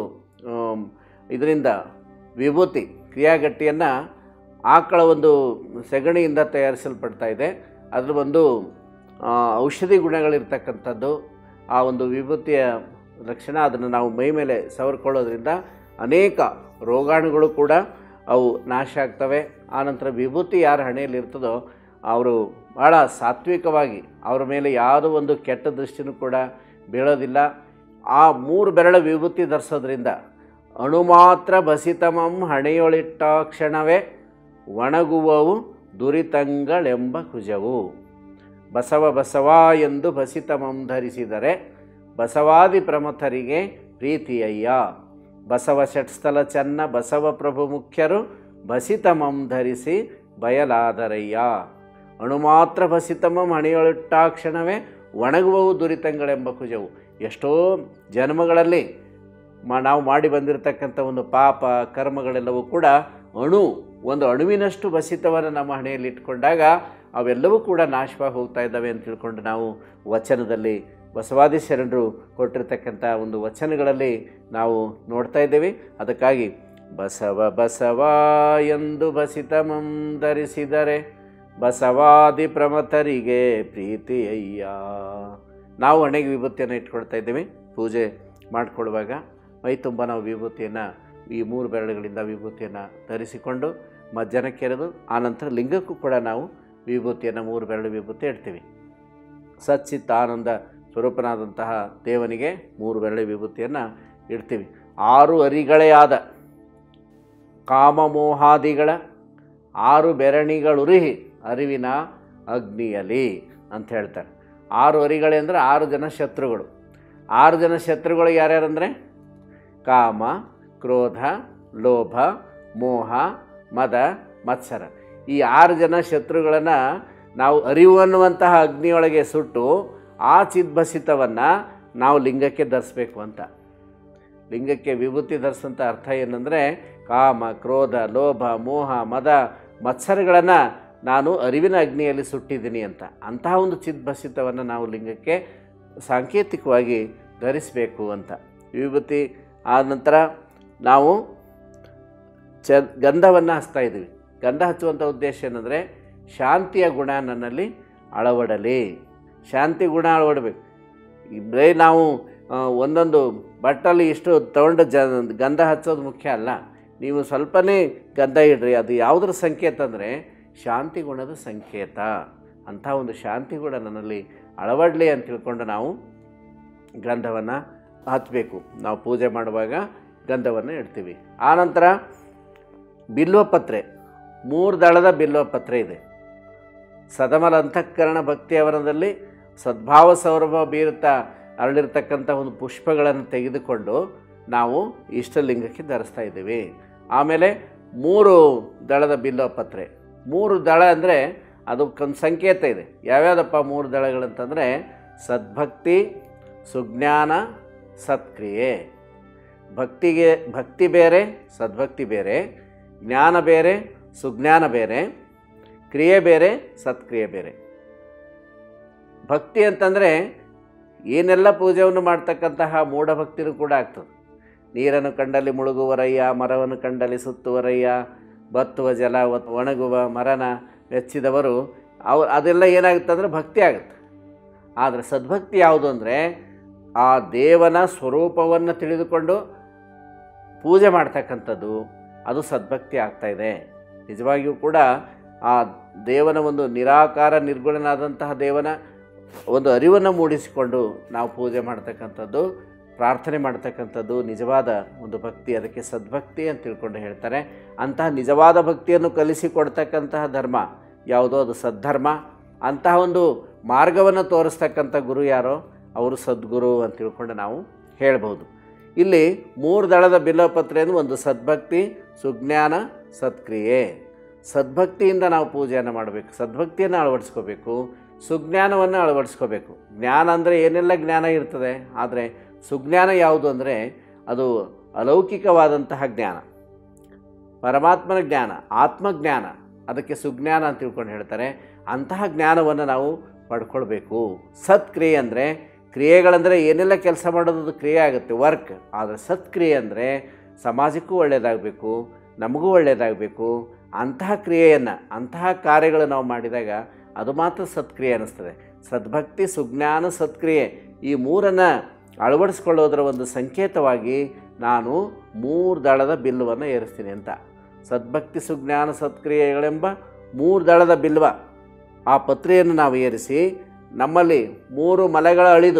ಇದರಿಂದ ವಿಭೂತಿ ಕ್ರಿಯಾಗಟ್ಟಿಯನ್ನು ಆಕಳ ಒಂದು ಸೆಗಣಿಯಿಂದ ತಯಾರಿಸಲ್ಪಡ್ತಾ ಇದೆ ಅದ್ರ ಒಂದು ಆ, ಔಷಧಿ ಗುಣಗಳಿರ್ತಕ್ಕಂಥದ್ದು ಆ ಒಂದು ವಿಭೂತಿಯ ಲಕ್ಷಣ ಅದನ್ನು ನಾವು ಮೈ ಮೇಲೆ ಸವರ್ಕೊಳ್ಳೋದ್ರಿಂದ ಅನೇಕ ರೋಗಾಣುಗಳು ಕೂಡ ಅವು ನಾಶ ಆಗ್ತವೆ ಆನಂತರ ವಿಭೂತಿ ಯಾರ ಹಣೆಯಲ್ಲಿ ಇರ್ತದೋ ಅವರು ಭಾಳ ಸಾತ್ವಿಕವಾಗಿ ಅವ್ರ ಮೇಲೆ ಯಾವುದೋ ಒಂದು ಕೆಟ್ಟ ದೃಷ್ಟಿನೂ ಕೂಡ ಬೀಳೋದಿಲ್ಲ ಆ ಮೂರು ಬೆರಳ ವಿಭೂತಿ ಧರಿಸೋದ್ರಿಂದ ಅಣು ಮಾತ್ರ ಬಸಿತಮಂ ಹಣೆಯೊಳಿಟ್ಟ ಕ್ಷಣವೇ ಒಣಗುವವು ದುರಿತಂಗಳೆಂಬ ಕುಜವು ಬಸವ ಬಸವ ಎಂದು ಬಸಿತಮಂ ಧರಿಸಿದರೆ ಬಸವಾದಿ ಪ್ರಮಥರಿಗೆ ಪ್ರೀತಿಯಯ್ಯ ಬಸವ ಷಟ್ಸ್ಥಲ ಚನ್ನ ಬಸವ ಪ್ರಭು ಮುಖ್ಯರು ಬಸಿತಮಂ ಧರಿಸಿ ಬಯಲಾದರಯ್ಯ ಅಣುಮಾತ್ರ ಬಸಿತಮಂ ಹಣಿಯೊಳಿಟ್ಟಾಕ್ಷಣವೇ ಒಣಗುವವು ದುರಿತಂಗಳೆಂಬ ಕುಜವು ಎಷ್ಟೋ ಜನ್ಮಗಳಲ್ಲಿ ಮಾ ನಾವು ಮಾಡಿ ಬಂದಿರತಕ್ಕಂಥ ಒಂದು ಪಾಪ ಕರ್ಮಗಳೆಲ್ಲವೂ ಕೂಡ ಅಣು ಒಂದು ಅಣುವಿನಷ್ಟು ಬಸಿತವನ್ನು ನಮ್ಮ ಹಣೆಯಲ್ಲಿ ಇಟ್ಕೊಂಡಾಗ ಅವೆಲ್ಲವೂ ಕೂಡ ನಾಶವಾಗಿ ಹೋಗ್ತಾ ಇದ್ದಾವೆ ಅಂತ ತಿಳ್ಕೊಂಡು ನಾವು ವಚನದಲ್ಲಿ ಬಸವಾದಿ ಶರಣರು ಕೊಟ್ಟಿರ್ತಕ್ಕಂಥ ಒಂದು ವಚನಗಳಲ್ಲಿ ನಾವು ನೋಡ್ತಾ ಇದ್ದೇವೆ ಅದಕ್ಕಾಗಿ ಬಸವ ಬಸವ ಎಂದು ಬಸಿತಮಂ ಧರಿಸಿದರೆ ಬಸವಾದಿ ಪ್ರಮಥರಿಗೆ ಪ್ರೀತಿಯಯ್ಯ ನಾವು ಹಣೆಗೆ ವಿಭೂತಿಯನ್ನು ಇಟ್ಕೊಳ್ತಾ ಇದ್ದೇವೆ ಪೂಜೆ ಮಾಡಿಕೊಳ್ಳುವಾಗ ಮೈ ತುಂಬ ನಾವು ವಿಭೂತಿಯನ್ನು ಈ ಮೂರು ಬೆರಳುಗಳಿಂದ ವಿಭೂತಿಯನ್ನು ಧರಿಸಿಕೊಂಡು ಮಜ್ಜನ ಕೆರೆದು ಆನಂತರ ಲಿಂಗಕ್ಕೂ ಕೂಡ ನಾವು ವಿಭೂತಿಯನ್ನು ಮೂರು ಬೆರಳು ವಿಭೂತಿ ಇಡ್ತೀವಿ ಸಚ್ಚಿತ್ತ ಆನಂದ ಸ್ವರೂಪನಾದಂತಹ ದೇವನಿಗೆ ಮೂರು ಬೆರಳು ವಿಭೂತಿಯನ್ನು ಇಡ್ತೀವಿ ಆರು ಅರಿಗಳೇ ಆದ ಕಾಮಮೋಹಾದಿಗಳ ಆರು ಬೆರಣಿಗಳುರಿಹಿ ಅರಿವಿನ ಅಗ್ನಿಯಲಿ ಅಂತ ಹೇಳ್ತಾರೆ ಆರು ಅರಿಗಳೇ ಅಂದರೆ ಆರು ಜನ ಶತ್ರುಗಳು ಆರು ಜನ ಶತ್ರುಗಳು ಯಾರ್ಯಾರಂದರೆ ಕಾಮ ಕ್ರೋಧ ಲೋಭ ಮೋಹ ಮದ ಮತ್ಸರ ಈ ಆರು ಜನ ಶತ್ರುಗಳನ್ನು ನಾವು ಅರಿವು ಅನ್ನುವಂತಹ ಅಗ್ನಿಯೊಳಗೆ ಸುಟ್ಟು ಆ ಚಿದ್ಭಸಿತವನ್ನು ನಾವು ಲಿಂಗಕ್ಕೆ ಧರಿಸ್ಬೇಕು ಅಂತ ಲಿಂಗಕ್ಕೆ ವಿಭೂತಿ ಧರಿಸಂಥ ಅರ್ಥ ಏನಂದರೆ ಕಾಮ ಕ್ರೋಧ ಲೋಭ ಮೋಹ ಮದ ಮತ್ಸರಗಳನ್ನು ನಾನು ಅರಿವಿನ ಅಗ್ನಿಯಲ್ಲಿ ಸುಟ್ಟಿದ್ದೀನಿ ಅಂತ ಅಂತಹ ಒಂದು ಚಿದ್ಭಸಿತವನ್ನು ನಾವು ಲಿಂಗಕ್ಕೆ ಸಾಂಕೇತಿಕವಾಗಿ ಧರಿಸಬೇಕು ಅಂತ ವಿಭೂತಿ ಆದ ನಂತರ ನಾವು ಚ ಗಂಧವನ್ನು ಹಚ್ತಾ ಇದ್ದೀವಿ ಗಂಧ ಹಚ್ಚುವಂಥ ಉದ್ದೇಶ ಏನಂದರೆ ಶಾಂತಿಯ ಗುಣ ನನ್ನಲ್ಲಿ ಅಳವಡಲಿ ಶಾಂತಿ ಗುಣ ಅಳವಡಬೇಕು ಬರೀ ನಾವು ಆ, ಒಂದೊಂದು ಬಟ್ಟಲ್ಲಿ ಇಷ್ಟು ತಗೊಂಡು ಜ ಗಂಧ ಹಚ್ಚೋದು ಮುಖ್ಯ ಅಲ್ಲ ನೀವು ಸ್ವಲ್ಪನೇ ಗಂಧ ಇಡ್ರಿ ಅದು ಯಾವುದ್ರ ಸಂಕೇತ ಅಂದರೆ ಶಾಂತಿ ಗುಣದ ಸಂಕೇತ ಅಂಥ ಒಂದು ಶಾಂತಿ ಗುಣ ನನ್ನಲ್ಲಿ ಅಳವಡಲಿ ಅಂತ ತಿಳ್ಕೊಂಡು ನಾವು ಗಂಧವನ್ನು ಹಚ್ಚಬೇಕು ನಾವು ಪೂಜೆ ಮಾಡುವಾಗ ಗಂಧವನ್ನು ಇಡ್ತೀವಿ ಆನಂತರ ಬಿಲ್ವಪತ್ರೆ ಮೂರು ದಳದ ಬಿಲ್ವಪತ್ರೆ ಇದೆ ಸದಮಲ ಅಂತಃಕರಣ ಭಕ್ತಿ ಅವರದಲ್ಲಿ ಸದ್ಭಾವ ಸೌರಭ ಬೀರುತ್ತಾ ಅರಳಿರ್ತಕ್ಕಂಥ ಒಂದು ಪುಷ್ಪಗಳನ್ನು ತೆಗೆದುಕೊಂಡು ನಾವು ಇಷ್ಟಲಿಂಗಕ್ಕೆ ಧರಿಸ್ತಾ ಇದ್ದೀವಿ ಆಮೇಲೆ ಮೂರು ದಳದ ಬಿಲ್ವಪತ್ರೆ ಮೂರು ದಳ ಅಂದರೆ ಅದಕ್ಕೊಂದು ಸಂಕೇತ ಇದೆ ಯಾವ್ಯಾವುದಪ್ಪ ಮೂರು ದಳಗಳಂತಂದರೆ ಸದ್ಭಕ್ತಿ ಸುಜ್ಞಾನ ಸತ್ಕ್ರಿಯೆ ಭಕ್ತಿಗೆ ಭಕ್ತಿ ಬೇರೆ ಸದ್ಭಕ್ತಿ ಬೇರೆ ಜ್ಞಾನ ಬೇರೆ ಸುಜ್ಞಾನ ಬೇರೆ ಕ್ರಿಯೆ ಬೇರೆ ಸತ್ಕ್ರಿಯೆ ಬೇರೆ ಭಕ್ತಿ ಅಂತಂದರೆ ಏನೆಲ್ಲ ಪೂಜೆಯನ್ನು ಮಾಡ್ತಕ್ಕಂತಹ ಮೂಢಭಕ್ತಿನೂ ಕೂಡ ಆಗ್ತದೆ ನೀರನ್ನು ಕಂಡಲ್ಲಿ ಮುಳುಗುವರಯ್ಯ ಮರವನ್ನು ಕಂಡಲ್ಲಿ ಸುತ್ತುವರಯ್ಯ ಬತ್ತುವ ಜಲ ಒತ್- ಒಣಗುವ ಮರನ ಮೆಚ್ಚಿದವರು ಅವ ಅದೆಲ್ಲ ಏನಾಗುತ್ತೆ ಅಂದರೆ ಭಕ್ತಿ ಆಗುತ್ತೆ ಆದರೆ ಸದ್ಭಕ್ತಿ ಯಾವುದು ಅಂದರೆ ಆ ದೇವನ ಸ್ವರೂಪವನ್ನು ತಿಳಿದುಕೊಂಡು ಪೂಜೆ ಮಾಡ್ತಕ್ಕಂಥದ್ದು ಅದು ಸದ್ಭಕ್ತಿ ಆಗ್ತಾಯಿದೆ ನಿಜವಾಗಿಯೂ ಕೂಡ ಆ ದೇವನ ಒಂದು ನಿರಾಕಾರ ನಿರ್ಗುಣನಾದಂತಹ ದೇವನ ಒಂದು ಅರಿವನ್ನು ಮೂಡಿಸಿಕೊಂಡು ನಾವು ಪೂಜೆ ಮಾಡ್ತಕ್ಕಂಥದ್ದು ಪ್ರಾರ್ಥನೆ ಮಾಡ್ತಕ್ಕಂಥದ್ದು ನಿಜವಾದ ಒಂದು ಭಕ್ತಿ ಅದಕ್ಕೆ ಸದ್ಭಕ್ತಿ ಅಂತ ತಿಳ್ಕೊಂಡು ಹೇಳ್ತಾರೆ ಅಂತಹ ನಿಜವಾದ ಭಕ್ತಿಯನ್ನು ಕಲಿಸಿಕೊಡ್ತಕ್ಕಂತಹ ಧರ್ಮ ಯಾವುದೋ ಅದು ಸದ್ಧರ್ಮ ಅಂತಹ ಒಂದು ಮಾರ್ಗವನ್ನು ತೋರಿಸ್ತಕ್ಕಂಥ ಗುರು ಯಾರೋ ಅವರು ಸದ್ಗುರು ಅಂತ ತಿಳ್ಕೊಂಡು ನಾವು ಹೇಳ್ಬೋದು ಇಲ್ಲಿ ಮೂರು ದಳದ ಬಿಲ್ಲಪತ್ರೆಯನ್ನು ಒಂದು ಸದ್ಭಕ್ತಿ ಸುಜ್ಞಾನ ಸತ್ಕ್ರಿಯೆ ಸದ್ಭಕ್ತಿಯಿಂದ ನಾವು ಪೂಜೆಯನ್ನು ಮಾಡಬೇಕು ಸದ್ಭಕ್ತಿಯನ್ನು ಅಳವಡಿಸ್ಕೋಬೇಕು ಸುಜ್ಞಾನವನ್ನು ಅಳವಡಿಸ್ಕೋಬೇಕು ಜ್ಞಾನ ಅಂದರೆ ಏನೆಲ್ಲ ಜ್ಞಾನ ಇರ್ತದೆ ಆದರೆ ಸುಜ್ಞಾನ ಯಾವುದು ಅಂದರೆ ಅದು ಅಲೌಕಿಕವಾದಂತಹ ಜ್ಞಾನ ಪರಮಾತ್ಮನ ಜ್ಞಾನ ಆತ್ಮಜ್ಞಾನ ಅದಕ್ಕೆ ಸುಜ್ಞಾನ ಅಂತ ತಿಳ್ಕೊಂಡು ಹೇಳ್ತಾರೆ ಅಂತಹ ಜ್ಞಾನವನ್ನು ನಾವು ಪಡ್ಕೊಳ್ಬೇಕು ಸತ್ಕ್ರಿಯೆ ಅಂದರೆ ಕ್ರಿಯೆಗಳಂದರೆ ಏನೆಲ್ಲ ಕೆಲಸ ಮಾಡೋದು ಅದು ಕ್ರಿಯೆ ಆಗುತ್ತೆ ವರ್ಕ್ ಆದರೆ ಸತ್ಕ್ರಿಯೆ ಅಂದರೆ ಸಮಾಜಕ್ಕೂ ಒಳ್ಳೆಯದಾಗಬೇಕು ನಮಗೂ ಒಳ್ಳೆಯದಾಗಬೇಕು ಅಂತಹ ಕ್ರಿಯೆಯನ್ನು ಅಂತಹ ಕಾರ್ಯಗಳು ನಾವು ಮಾಡಿದಾಗ ಅದು ಮಾತ್ರ ಸತ್ಕ್ರಿಯೆ ಅನ್ನಿಸ್ತದೆ ಸದ್ಭಕ್ತಿ ಸುಜ್ಞಾನ ಸತ್ಕ್ರಿಯೆ ಈ ಮೂರನ್ನು ಅಳವಡಿಸ್ಕೊಳ್ಳೋದರ ಒಂದು ಸಂಕೇತವಾಗಿ ನಾನು ಮೂರು ದಳದ ಬಿಲ್ಲುವನ್ನು ಏರಿಸ್ತೀನಿ ಅಂತ ಸದ್ಭಕ್ತಿ ಸುಜ್ಞಾನ ಸತ್ಕ್ರಿಯೆಗಳೆಂಬ ಮೂರು ದಳದ ಬಿಲ್ವ ಆ ಪತ್ರೆಯನ್ನು ನಾವು ಏರಿಸಿ ನಮ್ಮಲ್ಲಿ ಮೂರು ಮಲೆಗಳ ಅಳಿದು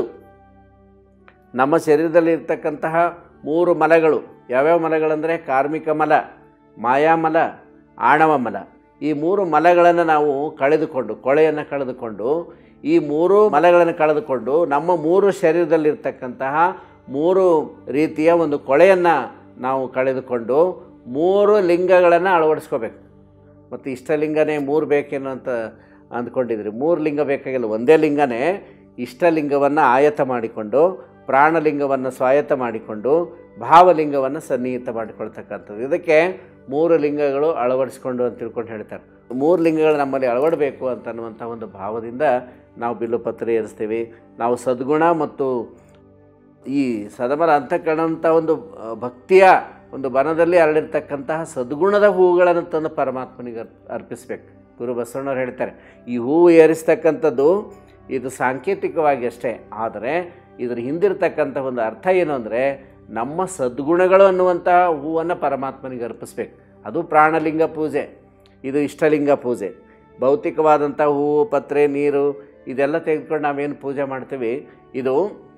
ನಮ್ಮ ಶರೀರದಲ್ಲಿ ಇರ್ತಕ್ಕಂತಹ ಮೂರು ಮಲಗಳು ಯಾವ್ಯಾವ ಮಲಗಳಂದರೆ ಕಾರ್ಮಿಕ ಮಲ ಮಾಯಾಮಲ ಆಣವ ಮಲ ಈ ಮೂರು ಮಲಗಳನ್ನು ನಾವು ಕಳೆದುಕೊಂಡು ಕೊಳೆಯನ್ನು ಕಳೆದುಕೊಂಡು ಈ ಮೂರು ಮಲಗಳನ್ನು ಕಳೆದುಕೊಂಡು ನಮ್ಮ ಮೂರು ಶರೀರದಲ್ಲಿರ್ತಕ್ಕಂತಹ ಮೂರು ರೀತಿಯ ಒಂದು ಕೊಳೆಯನ್ನು ನಾವು ಕಳೆದುಕೊಂಡು ಮೂರು ಲಿಂಗಗಳನ್ನು ಅಳವಡಿಸ್ಕೋಬೇಕು ಮತ್ತು ಇಷ್ಟಲಿಂಗನೇ ಮೂರು ಬೇಕೇನೋ ಅಂತ ಅಂದ್ಕೊಂಡಿದ್ರಿ ಮೂರು ಲಿಂಗ ಬೇಕಾಗಿಲ್ಲ ಒಂದೇ ಲಿಂಗನೇ ಇಷ್ಟಲಿಂಗವನ್ನು ಆಯತ ಮಾಡಿಕೊಂಡು ಪ್ರಾಣಲಿಂಗವನ್ನು ಸ್ವಾಯತ್ತ ಮಾಡಿಕೊಂಡು ಭಾವಲಿಂಗವನ್ನು ಸನ್ನಿಹಿತ ಮಾಡಿಕೊಳ್ತಕ್ಕಂಥದ್ದು ಇದಕ್ಕೆ ಮೂರು ಲಿಂಗಗಳು ಅಳವಡಿಸ್ಕೊಂಡು ಅಂತ ತಿಳ್ಕೊಂಡು ಹೇಳ್ತಾರೆ ಮೂರು ಲಿಂಗಗಳು ನಮ್ಮಲ್ಲಿ ಅಳವಡಬೇಕು ಅಂತನ್ನುವಂಥ ಒಂದು ಭಾವದಿಂದ ನಾವು ಬಿಲ್ಲುಪತ್ರೆ ಏರಿಸ್ತೀವಿ ನಾವು ಸದ್ಗುಣ ಮತ್ತು ಈ ಸದಮರ ಅಂತಕ್ಕಂಥ ಒಂದು ಆ, ಭಕ್ತಿಯ ಒಂದು ಬನದಲ್ಲಿ ಹರಡಿರ್ತಕ್ಕಂತಹ ಸದ್ಗುಣದ ಹೂಗಳನ್ನು ತಂದು ಪರಮಾತ್ಮನಿಗೆ ಅರ್ಪ್- ಅರ್ಪಿಸ್ಬೇಕು ಗುರು ಬಸವಣ್ಣವ್ರು ಹೇಳ್ತಾರೆ ಈ ಹೂವು ಏರಿಸ್ತಕ್ಕಂಥದ್ದು ಇದು ಸಾಂಕೇತಿಕವಾಗಿ ಅಷ್ಟೇ ಆದರೆ ಇದರ ಹಿಂದಿರ್ತಕ್ಕಂಥ ಒಂದು ಅರ್ಥ ಏನು ಅಂದರೆ ನಮ್ಮ ಸದ್ಗುಣಗಳು ಅನ್ನುವಂತಹ ಹೂವನ್ನು ಪರಮಾತ್ಮನಿಗೆ ಅರ್ಪಿಸ್ಬೇಕು ಅದು ಪ್ರಾಣಲಿಂಗ ಪೂಜೆ ಇದು ಇಷ್ಟಲಿಂಗ ಪೂಜೆ ಭೌತಿಕವಾದಂಥ ಹೂವು ಪತ್ರೆ ನೀರು ಇದೆಲ್ಲ ತೆಗೆದುಕೊಂಡು ನಾವೇನು ಪೂಜೆ ಮಾಡ್ತೀವಿ ಇದು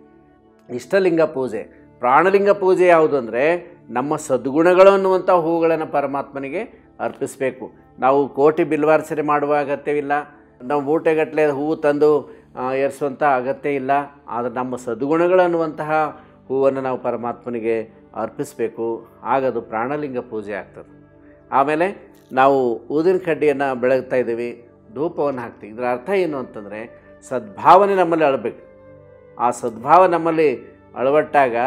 ಇಷ್ಟಲಿಂಗ ಪೂಜೆ ಪ್ರಾಣಲಿಂಗ ಪೂಜೆ ಯಾವುದು ಅಂದರೆ ನಮ್ಮ ಸದ್ಗುಣಗಳು ಅನ್ನುವಂಥ ಹೂಗಳನ್ನು ಪರಮಾತ್ಮನಿಗೆ ಅರ್ಪಿಸಬೇಕು ನಾವು ಕೋಟಿ ಬಿಲ್ವಾರ್ಚನೆ ಮಾಡುವ ಅಗತ್ಯವಿಲ್ಲ ನಾವು ಮೂಟೆಗಟ್ಟಲೆ ಹೂವು ತಂದು ಆ, ಏರಿಸುವಂಥ ಅಗತ್ಯ ಇಲ್ಲ ಆದರೆ ನಮ್ಮ ಸದ್ಗುಣಗಳು ಅನ್ನುವಂತಹ ಹೂವನ್ನು ನಾವು ಪರಮಾತ್ಮನಿಗೆ ಅರ್ಪಿಸಬೇಕು ಆಗದು ಪ್ರಾಣಲಿಂಗ ಪೂಜೆ ಆಗ್ತದೆ ಆಮೇಲೆ ನಾವು ಊದಿನ ಕಡ್ಡಿಯನ್ನು ಬೆಳಗ್ತಾ ಇದ್ದೀವಿ ಧೂಪವನ್ನು ಹಾಕ್ತೀವಿ ಇದರ ಅರ್ಥ ಏನು ಅಂತಂದರೆ ಸದ್ಭಾವನೆ ನಮ್ಮಲ್ಲಿ ಅಳಬೇಕು ಆ ಸದ್ಭಾವ ನಮ್ಮಲ್ಲಿ ಅಳವಟ್ಟಾಗ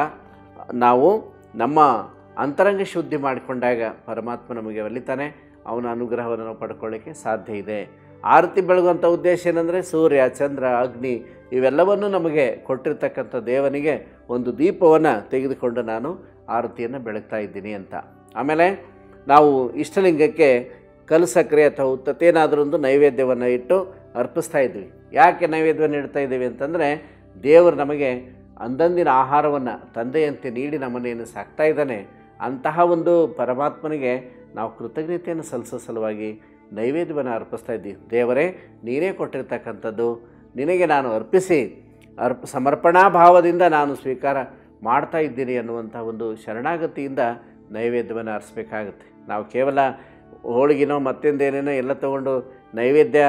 ನಾವು ನಮ್ಮ ಅಂತರಂಗ ಶುದ್ಧಿ ಮಾಡಿಕೊಂಡಾಗ ಪರಮಾತ್ಮ ನಮಗೆ ಒಲಿತಾನೆ ಅವನ ಅನುಗ್ರಹವನ್ನು ನಾವು ಪಡ್ಕೊಳ್ಳಿಕ್ಕೆ ಸಾಧ್ಯ ಇದೆ ಆರತಿ ಬೆಳಗುವಂಥ ಉದ್ದೇಶ ಏನಂದರೆ ಸೂರ್ಯ ಚಂದ್ರ ಅಗ್ನಿ ಇವೆಲ್ಲವನ್ನು ನಮಗೆ ಕೊಟ್ಟಿರ್ತಕ್ಕಂಥ ದೇವನಿಗೆ ಒಂದು ದೀಪವನ್ನು ತೆಗೆದುಕೊಂಡು ನಾನು ಆರತಿಯನ್ನು ಬೆಳಗ್ತಾ ಇದ್ದೀನಿ ಅಂತ ಆಮೇಲೆ ನಾವು ಇಷ್ಟಲಿಂಗಕ್ಕೆ ಕಲ್ಲು ಸಕ್ಕರೆ ಅಥವಾ ಉತ್ತತ್ತೇನಾದರೂ ಒಂದು ನೈವೇದ್ಯವನ್ನು ಇಟ್ಟು ಅರ್ಪಿಸ್ತಾ ಇದ್ವಿ ಯಾಕೆ ನೈವೇದ್ಯವನ್ನು ಇಡ್ತಾ ಇದ್ದೀವಿ ಅಂತಂದರೆ ದೇವರು ನಮಗೆ ಅಂದಂದಿನ ಆಹಾರವನ್ನು ತಂದೆಯಂತೆ ನೀಡಿ ನಮ್ಮನ್ನೇನು ಸಾಕ್ತಾ ಇದ್ದಾನೆ ಅಂತಹ ಒಂದು ಪರಮಾತ್ಮನಿಗೆ ನಾವು ಕೃತಜ್ಞತೆಯನ್ನು ಸಲ್ಲಿಸೋ ಸಲುವಾಗಿ ನೈವೇದ್ಯವನ್ನು ಅರ್ಪಿಸ್ತಾ ಇದ್ದೀವಿ ದೇವರೇ ನೀನೇ ಕೊಟ್ಟಿರ್ತಕ್ಕಂಥದ್ದು ನಿನಗೆ ನಾನು ಅರ್ಪಿಸಿ ಅರ್ಪ ಸಮರ್ಪಣಾ ಭಾವದಿಂದ ನಾನು ಸ್ವೀಕಾರ ಮಾಡ್ತಾ ಇದ್ದೀನಿ ಅನ್ನುವಂಥ ಒಂದು ಶರಣಾಗತಿಯಿಂದ ನೈವೇದ್ಯವನ್ನು ಅರ್ಪಿಸ್ಬೇಕಾಗುತ್ತೆ ನಾವು ಕೇವಲ ಹೋಳಿಗೆನೋ ಮತ್ತೊಂದೇನೇನೋ ಎಲ್ಲ ತಗೊಂಡು ನೈವೇದ್ಯ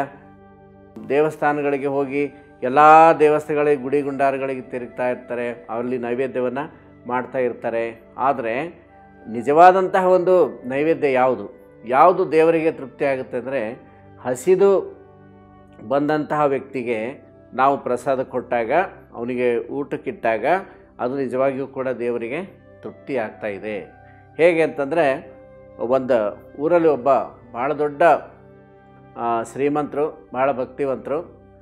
ದೇವಸ್ಥಾನಗಳಿಗೆ ಹೋಗಿ ಎಲ್ಲ ದೇವಸ್ಥಾನಗಳಿಗೆ ಗುಡಿ ಗುಂಡಾರಗಳಿಗೆ ತಿರುಗ್ತಾ ಇರ್ತಾರೆ ಅಲ್ಲಿ ನೈವೇದ್ಯವನ್ನು ಮಾಡ್ತಾ ಇರ್ತಾರೆ ಆದರೆ ನಿಜವಾದಂತಹ ಒಂದು ನೈವೇದ್ಯ ಯಾವುದು ಯಾವುದು ದೇವರಿಗೆ ತೃಪ್ತಿ ಆಗುತ್ತೆ ಅಂದರೆ ಹಸಿದು ಬಂದಂತಹ ವ್ಯಕ್ತಿಗೆ ನಾವು ಪ್ರಸಾದ ಕೊಟ್ಟಾಗ ಅವನಿಗೆ ಊಟಕ್ಕಿಟ್ಟಾಗ ಅದು ನಿಜವಾಗಿಯೂ ಕೂಡ ದೇವರಿಗೆ ತೃಪ್ತಿ ಆಗ್ತಾ ಇದೆ ಹೇಗೆ ಅಂತಂದರೆ ಒಂದು ಊರಲ್ಲಿ ಒಬ್ಬ ಭಾಳ ದೊಡ್ಡ ಆ, ಶ್ರೀಮಂತರು ಭಾಳ ಭಕ್ತಿವಂತರು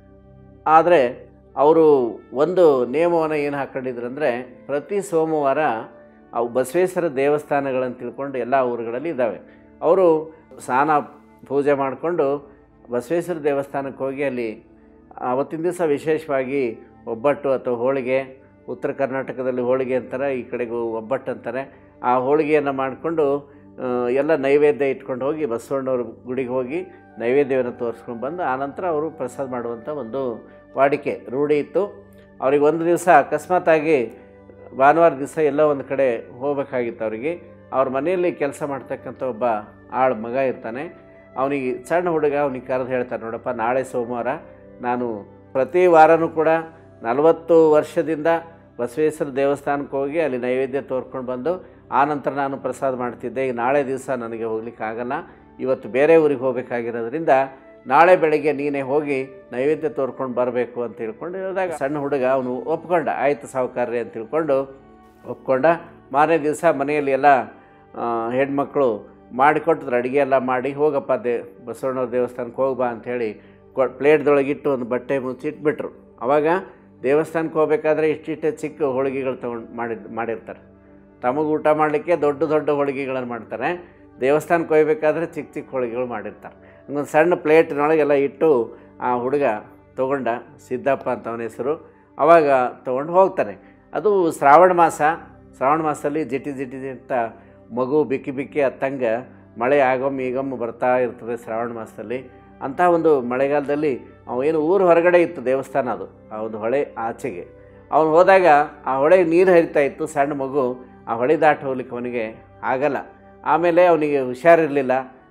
ಆದರೆ ಅವರು ಒಂದು ನಿಯಮವನ್ನು ಏನು ಹಾಕ್ಕೊಂಡಿದ್ರು ಅಂದರೆ ಪ್ರತಿ ಸೋಮವಾರ ಅವು ಬಸವೇಶ್ವರ ದೇವಸ್ಥಾನಗಳನ್ನು ತಿಳ್ಕೊಂಡು ಎಲ್ಲ ಊರುಗಳಲ್ಲಿ ಇದ್ದಾವೆ ಅವರು ಸ್ನಾನ ಪೂಜೆ ಮಾಡಿಕೊಂಡು ಬಸವೇಶ್ವರ ದೇವಸ್ಥಾನಕ್ಕೆ ಹೋಗಿ ಅಲ್ಲಿ ಅವತ್ತಿನ ದಿವಸ ವಿಶೇಷವಾಗಿ ಒಬ್ಬಟ್ಟು ಅಥವಾ ಹೋಳಿಗೆ ಉತ್ತರ ಕರ್ನಾಟಕದಲ್ಲಿ ಹೋಳಿಗೆ ಅಂತಾರೆ ಈ ಕಡೆಗೂ ಒಬ್ಬಟ್ಟು ಅಂತಾರೆ ಆ ಹೋಳಿಗೆಯನ್ನು ಮಾಡಿಕೊಂಡು ಆ, ಎಲ್ಲ ನೈವೇದ್ಯ ಇಟ್ಕೊಂಡು ಹೋಗಿ ಬಸವಣ್ಣವ್ರ ಗುಡಿಗೆ ಹೋಗಿ ನೈವೇದ್ಯವನ್ನು ತೋರಿಸ್ಕೊಂಡು ಬಂದು ಆನಂತರ ಅವರು ಪ್ರಸಾದ ಮಾಡುವಂಥ ಒಂದು ವಾಡಿಕೆ ರೂಢಿ ಇತ್ತು ಅವ್ರಿಗೆ ಒಂದು ದಿವಸ ಅಕಸ್ಮಾತಾಗಿ ಭಾನುವಾರ ದಿವಸ ಎಲ್ಲೋ ಒಂದು ಕಡೆ ಹೋಗ್ಬೇಕಾಗಿತ್ತು ಅವರಿಗೆ ಅವ್ರ ಮನೆಯಲ್ಲಿ ಕೆಲಸ ಮಾಡ್ತಕ್ಕಂಥ ಒಬ್ಬ ಆಳು ಮಗ ಇರ್ತಾನೆ ಅವನಿಗೆ ಸಣ್ಣ ಹುಡುಗ ಅವನಿಗೆ ಕರೆದು ಹೇಳ್ತಾರೆ ನೋಡಪ್ಪ ನಾಳೆ ಸೋಮವಾರ ನಾನು ಪ್ರತಿ ವಾರನೂ ಕೂಡ ನಲವತ್ತು ವರ್ಷದಿಂದ ಬಸವೇಶ್ವರ ದೇವಸ್ಥಾನಕ್ಕೆ ಹೋಗಿ ಅಲ್ಲಿ ನೈವೇದ್ಯ ತೋರ್ಕೊಂಡು ಬಂದು ಆನಂತರ ನಾನು ಪ್ರಸಾದ ಮಾಡ್ತಿದ್ದೆ ಈಗ ನಾಳೆ ದಿವಸ ನನಗೆ ಹೋಗ್ಲಿಕ್ಕೆ ಆಗಲ್ಲ ಇವತ್ತು ಬೇರೆ ಊರಿಗೆ ಹೋಗಬೇಕಾಗಿರೋದ್ರಿಂದ ನಾಳೆ ಬೆಳಗ್ಗೆ ನೀನೇ ಹೋಗಿ ನೈವೇದ್ಯ ತೋರ್ಕೊಂಡು ಬರಬೇಕು ಅಂತ ತಿಳ್ಕೊಂಡು ಹೇಳಿದಾಗ ಸಣ್ಣ ಹುಡುಗ ಅವನು ಒಪ್ಕೊಂಡ ಆಯಿತು ಸಾವುಕಾರ್ರಿ ಅಂತ ತಿಳ್ಕೊಂಡು ಒಪ್ಕೊಂಡ ಮಾರನೇ ದಿವಸ ಮನೆಯಲ್ಲಿ ಎಲ್ಲ ಆ, ಹೆಣ್ಮಕ್ಳು ಮಾಡಿಕೊಟ್ಟಿದ್ರು ಅಡುಗೆ ಎಲ್ಲ ಮಾಡಿ ಹೋಗಪ್ಪ ದೇ ಬಸವಣ್ಣವ್ರ ದೇವಸ್ಥಾನಕ್ಕೆ ಹೋಗ್ಬಾ ಅಂಥೇಳಿ ಕೊ ಪ್ಲೇಟ್ದೊಳಗಿಟ್ಟು ಒಂದು ಬಟ್ಟೆ ಮುಚ್ಚಿಟ್ಬಿಟ್ರು ಅವಾಗ ದೇವಸ್ಥಾನಕ್ಕೆ ಹೋಗ್ಬೇಕಾದ್ರೆ ಇಷ್ಟಿಷ್ಟೇ ಚಿಕ್ಕ ಹೋಳಿಗೆಗಳು ತೊಗೊಂಡು ಮಾಡಿ ಮಾಡಿರ್ತಾರೆ ತಮಗೆ ಊಟ ಮಾಡಲಿಕ್ಕೆ ದೊಡ್ಡ ದೊಡ್ಡ ಹೋಳಿಗೆಗಳನ್ನು ಮಾಡ್ತಾರೆ ದೇವಸ್ಥಾನಕ್ಕೆ ಹೋಗ್ಬೇಕಾದ್ರೆ ಚಿಕ್ಕ ಚಿಕ್ಕ ಹೋಳಿಗೆಗಳು ಮಾಡಿರ್ತಾರೆ ಹಂಗೊಂದು ಸಣ್ಣ ಪ್ಲೇಟ್ನೊಳಗೆಲ್ಲ ಇಟ್ಟು ಆ ಹುಡುಗ ತೊಗೊಂಡ ಸಿದ್ದಪ್ಪ ಅಂತ ಅವನ ಹೆಸರು ಅವಾಗ ತೊಗೊಂಡು ಹೋಗ್ತಾನೆ ಅದು ಶ್ರಾವಣ ಮಾಸ ಶ್ರಾವಣ ಮಾಸದಲ್ಲಿ ಜಿಟಿ ಜಿಟಿ ಜಿಟಿ ಅಂತ ಮಗು ಬಿಕ್ಕಿ ಬಿಕ್ಕಿ ಹತ್ತಂಗೆ ಮಳೆ ಆಗೊಮ್ಮೆ ಈಗೊಮ್ಮೆ ಬರ್ತಾ ಇರ್ತದೆ ಶ್ರಾವಣ ಮಾಸದಲ್ಲಿ ಅಂಥ ಒಂದು ಮಳೆಗಾಲದಲ್ಲಿ ಅವೇನು ಊರು ಹೊರಗಡೆ ಇತ್ತು ದೇವಸ್ಥಾನ ಅದು ಆ ಒಂದು ಹೊಳೆ ಆಚೆಗೆ ಅವನು ಹೋದಾಗ ಆ ಹೊಳೆಗೆ ನೀರು ಹರಿತಾ ಇತ್ತು ಸಣ್ಣ ಮಗು ಆ ಹೊಳೆ ದಾಟಿ ಹೋಗ್ಲಿಕ್ಕೆ ಅವನಿಗೆ ಆಗಲ್ಲ ಆಮೇಲೆ ಅವನಿಗೆ ಹುಷಾರಿರಲಿಲ್ಲ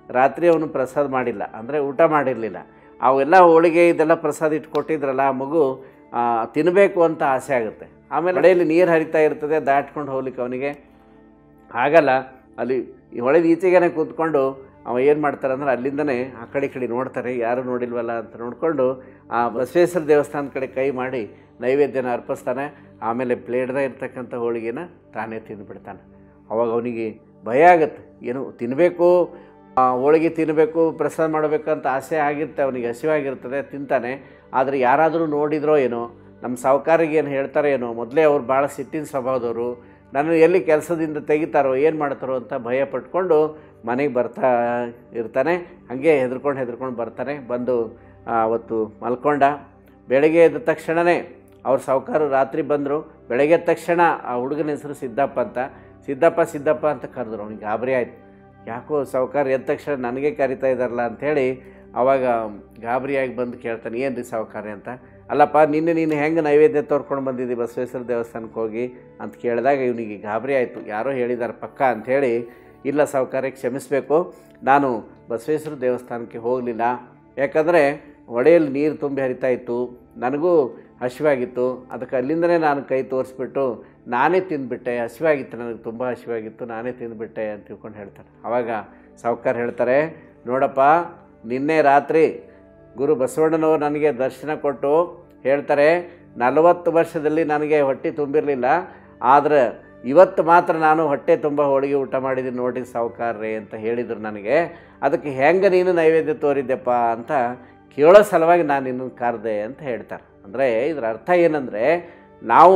ರಾತ್ರಿ ಅವನು ಪ್ರಸಾದ ಮಾಡಿಲ್ಲ ಅಂದರೆ ಊಟ ಮಾಡಿರಲಿಲ್ಲ ಅವೆಲ್ಲ ಹೋಳಿಗೆ ಇದೆಲ್ಲ ಪ್ರಸಾದ ಇಟ್ಟು ಕೊಟ್ಟಿದ್ರಲ್ಲ ಆ ಮಗು ಆ, ತಿನ್ನಬೇಕು ಅಂತ ಆಸೆ ಆಗುತ್ತೆ ಆಮೇಲೆ ಹೊಳೆಯಲ್ಲಿ ನೀರು ಹರಿತಾ ಇರ್ತದೆ ದಾಟ್ಕೊಂಡು ಹೋಗ್ಲಿಕ್ಕೆ ಅವನಿಗೆ ಆಗಲ್ಲ ಅಲ್ಲಿ ಈ ಹೊಳೆದ ಈಚೆಗೇನೆ ಕೂತ್ಕೊಂಡು ಅವ ಏನು ಮಾಡ್ತಾರೆ ಅಂದ್ರೆ ಅಲ್ಲಿಂದನೇ ಆ ಕಡೆ ಈ ಕಡೆ ನೋಡ್ತಾರೆ ಯಾರು ನೋಡಿಲ್ವಲ್ಲ ಅಂತ ನೋಡಿಕೊಂಡು ಆ ಬಸವೇಶ್ವರ ದೇವಸ್ಥಾನದ ಕಡೆ ಕೈ ಮಾಡಿ ನೈವೇದ್ಯನ ಅರ್ಪಿಸ್ತಾನೆ ಆಮೇಲೆ ಪ್ಲೇಟ್ದಾಗ ಇರ್ತಕ್ಕಂಥ ಹೋಳಿಗೆನ ತಾನೇ ತಿಂದುಬಿಡ್ತಾನೆ ಅವಾಗ ಅವನಿಗೆ ಭಯ ಆಗುತ್ತೆ ಏನು ತಿನ್ನಬೇಕು ಆ, ಹೋಳಿಗೆ ತಿನ್ನಬೇಕು ಪ್ರಸಾದ ಮಾಡಬೇಕು ಅಂತ ಆಸೆ ಆಗಿರುತ್ತೆ ಅವನಿಗೆ ಹಸಿವಾಗಿರ್ತದೆ ತಿಂತಾನೆ ಆದರೆ ಯಾರಾದರೂ ನೋಡಿದ್ರೋ ಏನೋ ನಮ್ಮ ಸಾಹುಕಾರಿಗೆ ಏನು ಹೇಳ್ತಾರೋ ಏನೋ ಮೊದಲೇ ಅವ್ರು ಭಾಳ ಸಿಟ್ಟಿನ ಸ್ವಭಾವದವರು ನಾನು ಎಲ್ಲಿ ಕೆಲಸದಿಂದ ತೆಗಿತಾರೋ ಏನು ಮಾಡ್ತಾರೋ ಅಂತ ಭಯ ಪಟ್ಕೊಂಡು ಮನೆಗೆ ಬರ್ತಾ ಇರ್ತಾನೆ ಹಾಗೆ ಹೆದರ್ಕೊಂಡು ಹೆದರ್ಕೊಂಡು ಬರ್ತಾನೆ ಬಂದು ಆ, ಅವತ್ತು ಮಲ್ಕೊಂಡ ಬೆಳಗ್ಗೆ ಎದ್ದ ತಕ್ಷಣವೇ ಅವ್ರ ಸಾಹುಕಾರರು ರಾತ್ರಿ ಬಂದರು ಬೆಳಗ್ಗೆ ಎದ್ದ ತಕ್ಷಣ ಆ ಹುಡುಗನ ಹೆಸರು ಸಿದ್ದಪ್ಪ ಅಂತ ಸಿದ್ದಪ್ಪ ಸಿದ್ದಪ್ಪ ಅಂತ ಕರೆದ್ರು ಅವ್ನಿಗೆ ಗಾಬರಿ ಆಯ್ತು ಯಾಕೋ ಸಾಹುಕಾರ ಎದ್ದ ತಕ್ಷಣ ನನಗೆ ಕರಿತಾ ಇದ್ದಾರಲ್ಲ ಅಂಥೇಳಿ ಅವಾಗ ಗಾಬರಿಯಾಗಿ ಬಂದು ಕೇಳ್ತಾನೆ ಏನು ರೀ ಸಾಹುಕಾರ ಅಂತ ಅಲ್ಲಪ್ಪ ನಿನ್ನೆ ನೀನು ಹೆಂಗೆ ನೈವೇದ್ಯ ತೋರ್ಕೊಂಡು ಬಂದಿದ್ದಿ ಬಸವೇಶ್ವರ ದೇವಸ್ಥಾನಕ್ಕೆ ಹೋಗಿ ಅಂತ ಕೇಳಿದಾಗ ಇವನಿಗೆ ಗಾಬರಿ ಆಯಿತು ಯಾರೋ ಹೇಳಿದ್ದಾರೆ ಪಕ್ಕ ಅಂಥೇಳಿ ಇಲ್ಲ ಸಾಹುಕಾರಕ್ಕೆ ಕ್ಷಮಿಸಬೇಕು ನಾನು ಬಸವೇಶ್ವರ ದೇವಸ್ಥಾನಕ್ಕೆ ಹೋಗಲಿಲ್ಲ ಯಾಕಂದರೆ ಹೊಳೆಯಲ್ಲಿ ನೀರು ತುಂಬಿ ಹರಿತಾ ಇತ್ತು ನನಗೂ ಹಸಿವಾಗಿತ್ತು ಅದಕ್ಕೆ ಅಲ್ಲಿಂದನೇ ನಾನು ಕೈ ತೋರಿಸ್ಬಿಟ್ಟು ನಾನೇ ತಿಂದುಬಿಟ್ಟೆ ಹಸಿವಾಗಿತ್ತು ನನಗೆ ತುಂಬ ಹಸಿವಾಗಿತ್ತು ನಾನೇ ತಿಂದುಬಿಟ್ಟೆ ಅಂತ ತಿಳ್ಕೊಂಡು ಹೇಳ್ತಾರೆ ಆವಾಗ ಸಾಹುಕಾರ ಹೇಳ್ತಾರೆ ನೋಡಪ್ಪ ನಿನ್ನೆ ರಾತ್ರಿ ಗುರು ಬಸವಣ್ಣನವರು ನನಗೆ ದರ್ಶನ ಕೊಟ್ಟು ಹೇಳ್ತಾರೆ ನಲವತ್ತು ವರ್ಷದಲ್ಲಿ ನನಗೆ ಹೊಟ್ಟೆ ತುಂಬಿರಲಿಲ್ಲ ಆದರೆ ಇವತ್ತು ಮಾತ್ರ ನಾನು ಹೊಟ್ಟೆ ತುಂಬ ಹೋಳಿಗೆ ಊಟ ಮಾಡಿದ್ದೀನಿ ನೋಡಿ ಸಾಹುಕಾರ್ರೆ ಅಂತ ಹೇಳಿದರು ನನಗೆ ಅದಕ್ಕೆ ಹೆಂಗೆ ನೀನು ನೈವೇದ್ಯ ತೋರಿದ್ದೆಪ್ಪ ಅಂತ ಕೇಳೋ ಸಲುವಾಗಿ ನಾನು ನಿನ್ನ ಕರೆದೆ ಅಂತ ಹೇಳ್ತಾರೆ ಅಂದರೆ ಇದರ ಅರ್ಥ ಏನಂದರೆ ನಾವು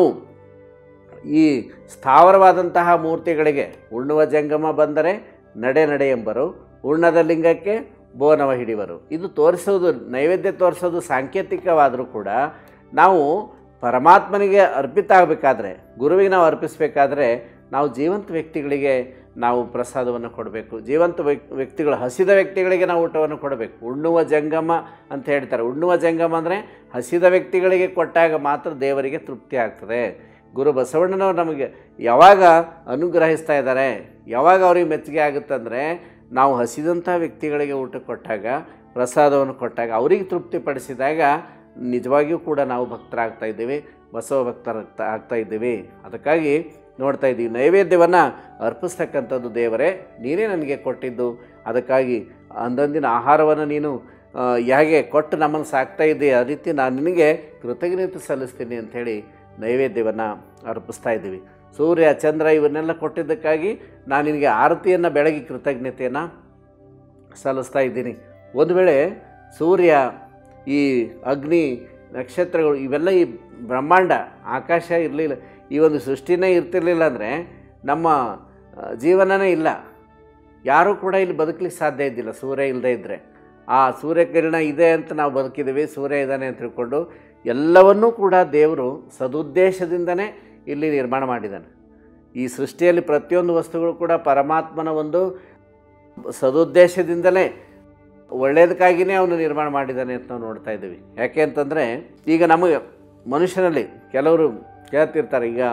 ಈ ಸ್ಥಾವರವಾದಂತಹ ಮೂರ್ತಿಗಳಿಗೆ ಉಣ್ಣುವ ಜಂಗಮ ಬಂದರೆ ನಡೆ ನಡೆ ಎಂಬರು ಉಣ್ಣದ ಲಿಂಗಕ್ಕೆ ಬೋನವ ಹಿಡಿವರು ಇದು ತೋರಿಸೋದು ನೈವೇದ್ಯ ತೋರಿಸೋದು ಸಾಂಕೇತಿಕವಾದರೂ ಕೂಡ ನಾವು ಪರಮಾತ್ಮನಿಗೆ ಅರ್ಪಿತ ಆಗಬೇಕಾದ್ರೆ ಗುರುವಿಗೆ ನಾವು ಅರ್ಪಿಸಬೇಕಾದ್ರೆ ನಾವು ಜೀವಂತ ವ್ಯಕ್ತಿಗಳಿಗೆ ನಾವು ಪ್ರಸಾದವನ್ನು ಕೊಡಬೇಕು ಜೀವಂತ ವ್ಯಕ್ ವ್ಯಕ್ತಿಗಳು ಹಸಿದ ವ್ಯಕ್ತಿಗಳಿಗೆ ನಾವು ಊಟವನ್ನು ಕೊಡಬೇಕು ಉಣ್ಣುವ ಜಂಗಮ ಅಂತ ಹೇಳ್ತಾರೆ ಉಣ್ಣುವ ಜಂಗಮ ಅಂದರೆ ಹಸಿದ ವ್ಯಕ್ತಿಗಳಿಗೆ ಕೊಟ್ಟಾಗ ಮಾತ್ರ ದೇವರಿಗೆ ತೃಪ್ತಿ ಆಗ್ತದೆ ಗುರು ಬಸವಣ್ಣನವರು ನಮಗೆ ಯಾವಾಗ ಅನುಗ್ರಹಿಸ್ತಾ ಇದ್ದಾರೆ ಯಾವಾಗ ಅವ್ರಿಗೆ ಮೆಚ್ಚುಗೆ ಆಗುತ್ತಂದರೆ ನಾವು ಹಸಿದಂಥ ವ್ಯಕ್ತಿಗಳಿಗೆ ಊಟ ಕೊಟ್ಟಾಗ ಪ್ರಸಾದವನ್ನು ಕೊಟ್ಟಾಗ ಅವರಿಗೆ ತೃಪ್ತಿಪಡಿಸಿದಾಗ ನಿಜವಾಗಿಯೂ ಕೂಡ ನಾವು ಭಕ್ತರಾಗ್ತಾ ಇದ್ದೀವಿ ಬಸವ ಭಕ್ತರಾಗ್ತಾ ಆಗ್ತಾ ಇದ್ದೀವಿ ಅದಕ್ಕಾಗಿ ನೋಡ್ತಾ ಇದ್ದೀವಿ ನೈವೇದ್ಯವನ್ನು ಅರ್ಪಿಸ್ತಕ್ಕಂಥದ್ದು ದೇವರೇ ನೀನೇ ನನಗೆ ಕೊಟ್ಟಿದ್ದು ಅದಕ್ಕಾಗಿ ಅಂದೊಂದಿನ ಆಹಾರವನ್ನು ನೀನು ಆ, ಹೇಗೆ ಕೊಟ್ಟು ನಮ್ಮನ್ನು ಸಾಕ್ತಾ ಇದ್ದೆ ಆ ರೀತಿ ನಾನು ನಿನಗೆ ಕೃತಜ್ಞತೆ ಸಲ್ಲಿಸ್ತೀನಿ ಅಂಥೇಳಿ ನೈವೇದ್ಯವನ್ನು ಅರ್ಪಿಸ್ತಾ ಇದ್ದೀವಿ ಸೂರ್ಯ ಚಂದ್ರ ಇವನ್ನೆಲ್ಲ ಕೊಟ್ಟಿದ್ದಕ್ಕಾಗಿ ನಾನು ನಿನಗೆ ಆರತಿಯನ್ನು ಬೆಳಗಿ ಕೃತಜ್ಞತೆಯನ್ನು ಸಲ್ಲಿಸ್ತಾ ಇದ್ದೀನಿ ಒಂದು ವೇಳೆ ಸೂರ್ಯ ಈ ಅಗ್ನಿ ನಕ್ಷತ್ರಗಳು ಇವೆಲ್ಲ ಈ ಬ್ರಹ್ಮಾಂಡ ಆಕಾಶ ಇರಲಿಲ್ಲ ಈ ಒಂದು ಸೃಷ್ಟಿನೇ ಇರ್ತಿರ್ಲಿಲ್ಲ ಅಂದರೆ ನಮ್ಮ ಆ, ಜೀವನನೇ ಇಲ್ಲ ಯಾರೂ ಕೂಡ ಇಲ್ಲಿ ಬದುಕಲಿಕ್ಕೆ ಸಾಧ್ಯ ಇದ್ದಿಲ್ಲ ಸೂರ್ಯ ಇಲ್ಲದೆ ಇದ್ದರೆ ಆ ಸೂರ್ಯಕಿರಣ ಇದೆ ಅಂತ ನಾವು ಬದುಕಿದ್ದೀವಿ ಸೂರ್ಯ ಇದ್ದಾನೆ ಅಂತ ತಿಳ್ಕೊಂಡು ಎಲ್ಲವನ್ನೂ ಕೂಡ ದೇವರು ಸದುದ್ದೇಶದಿಂದನೇ ಇಲ್ಲಿ ನಿರ್ಮಾಣ ಮಾಡಿದ್ದಾನೆ ಈ ಸೃಷ್ಟಿಯಲ್ಲಿ ಪ್ರತಿಯೊಂದು ವಸ್ತುಗಳು ಕೂಡ ಪರಮಾತ್ಮನ ಒಂದು ಸದುದ್ದೇಶದಿಂದಲೇ ಒಳ್ಳೆಯದಕ್ಕಾಗಿಯೇ ಅವನು ನಿರ್ಮಾಣ ಮಾಡಿದ್ದಾನೆ ಅಂತ ನಾವು ನೋಡ್ತಾ ಇದ್ದೀವಿ ಯಾಕೆ ಅಂತಂದರೆ ಈಗ ನಮಗೆ ಮನುಷ್ಯನಲ್ಲಿ ಕೆಲವರು ಕೇಳ್ತಿರ್ತಾರೆ ಈಗ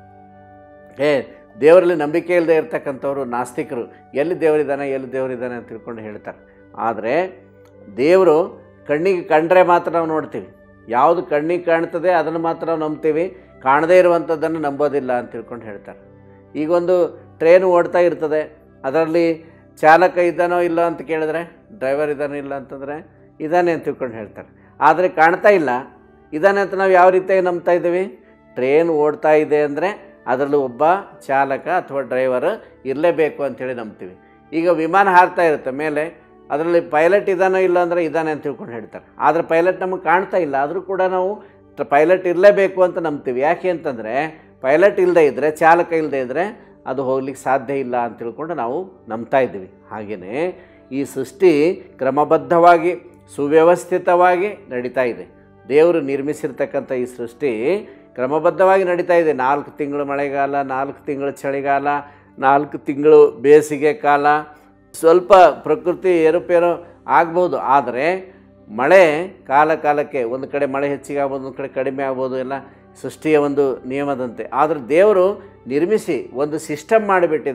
ಏ ದೇವರಲ್ಲಿ ನಂಬಿಕೆ ಇಲ್ಲದೆ ಇರ್ತಕ್ಕಂಥವ್ರು ನಾಸ್ತಿಕರು ಎಲ್ಲಿ ದೇವರಿದ್ದಾನೆ ಎಲ್ಲಿ ದೇವರಿದ್ದಾನೆ ಅಂತ ತಿಳ್ಕೊಂಡು ಹೇಳ್ತಾರೆ ಆದರೆ ದೇವರು ಕಣ್ಣಿಗೆ ಕಂಡ್ರೆ ಮಾತ್ರ ನಾವು ನೋಡ್ತೀವಿ ಯಾವುದು ಕಣ್ಣಿಗೆ ಕಾಣ್ತದೆ ಅದನ್ನು ಮಾತ್ರ ನಾವು ನಂಬ್ತೀವಿ ಕಾಣದೇ ಇರುವಂಥದ್ದನ್ನು ನಂಬೋದಿಲ್ಲ ಅಂತ ತಿಳ್ಕೊಂಡು ಹೇಳ್ತಾರೆ ಈಗೊಂದು ಟ್ರೈನು ಓಡ್ತಾ ಇರ್ತದೆ ಅದರಲ್ಲಿ ಚಾಲಕ ಇದ್ದಾನೋ ಇಲ್ಲ ಅಂತ ಕೇಳಿದ್ರೆ ಡ್ರೈವರ್ ಇದ್ದಾನೋ ಇಲ್ಲ ಅಂತಂದರೆ ಇದ್ದಾನೆ ಅಂತ ತಿಳ್ಕೊಂಡು ಹೇಳ್ತಾರೆ ಆದರೆ ಕಾಣ್ತಾ ಇಲ್ಲ ಇದ್ದಾನೆ ಅಂತ ನಾವು ಯಾವ ರೀತಿಯಾಗಿ ನಂಬ್ತಾ ಇದ್ದೀವಿ ಟ್ರೈನ್ ಓಡ್ತಾ ಇದೆ ಅಂದರೆ ಅದರಲ್ಲಿ ಒಬ್ಬ ಚಾಲಕ ಅಥವಾ ಡ್ರೈವರ್ ಇರಲೇಬೇಕು ಅಂತೇಳಿ ನಂಬ್ತೀವಿ ಈಗ ವಿಮಾನ ಹಾರ್ತಾ ಇರುತ್ತೆ ಮೇಲೆ ಅದರಲ್ಲಿ ಪೈಲಟ್ ಇದ್ದಾನೋ ಇಲ್ಲ ಅಂದರೆ ಇದ್ದಾನೆ ಅಂತ ತಿಳ್ಕೊಂಡು ಹೇಳ್ತಾರೆ ಆದರೆ ಪೈಲಟ್ ನಮಗೆ ಕಾಣ್ತಾ ಇಲ್ಲ ಆದರೂ ಕೂಡ ನಾವು ಪೈಲಟ್ ಇರಲೇಬೇಕು ಅಂತ ನಂಬ್ತೀವಿ ಯಾಕೆ ಅಂತಂದರೆ ಪೈಲಟ್ ಇಲ್ಲದೆ ಇದ್ದರೆ ಚಾಲಕ ಇಲ್ಲದೆ ಇದ್ದರೆ ಅದು ಹೋಗ್ಲಿಕ್ಕೆ ಸಾಧ್ಯ ಇಲ್ಲ ಅಂತ ತಿಳ್ಕೊಂಡು ನಾವು ನಂಬ್ತಾ ಇದ್ದೀವಿ ಹಾಗೆಯೇ ಈ ಸೃಷ್ಟಿ ಕ್ರಮಬದ್ಧವಾಗಿ ಸುವ್ಯವಸ್ಥಿತವಾಗಿ ನಡೀತಾ ಇದೆ ದೇವರು ನಿರ್ಮಿಸಿರ್ತಕ್ಕಂಥ ಈ ಸೃಷ್ಟಿ ಕ್ರಮಬದ್ಧವಾಗಿ ನಡೀತಾ ಇದೆ ನಾಲ್ಕು ತಿಂಗಳು ಮಳೆಗಾಲ ನಾಲ್ಕು ತಿಂಗಳು ಚಳಿಗಾಲ ನಾಲ್ಕು ತಿಂಗಳು ಬೇಸಿಗೆ ಕಾಲ ಸ್ವಲ್ಪ ಪ್ರಕೃತಿ ಏರುಪೇರು ಆಗ್ಬೋದು ಆದರೆ ಮಳೆ ಕಾಲ ಕಾಲಕ್ಕೆ ಒಂದು ಕಡೆ ಮಳೆ ಹೆಚ್ಚಿಗೆ ಆಗ್ಬೋದು ಒಂದು ಕಡೆ ಕಡಿಮೆ ಆಗ್ಬೋದು ಎಲ್ಲ ಸೃಷ್ಟಿಯ ಒಂದು ನಿಯಮದಂತೆ ಆದರೆ ದೇವರು ನಿರ್ಮಿಸಿ ಒಂದು ಸಿಸ್ಟಮ್ ಮಾಡಿಬಿಟ್ಟಿದ್ದಾನೆ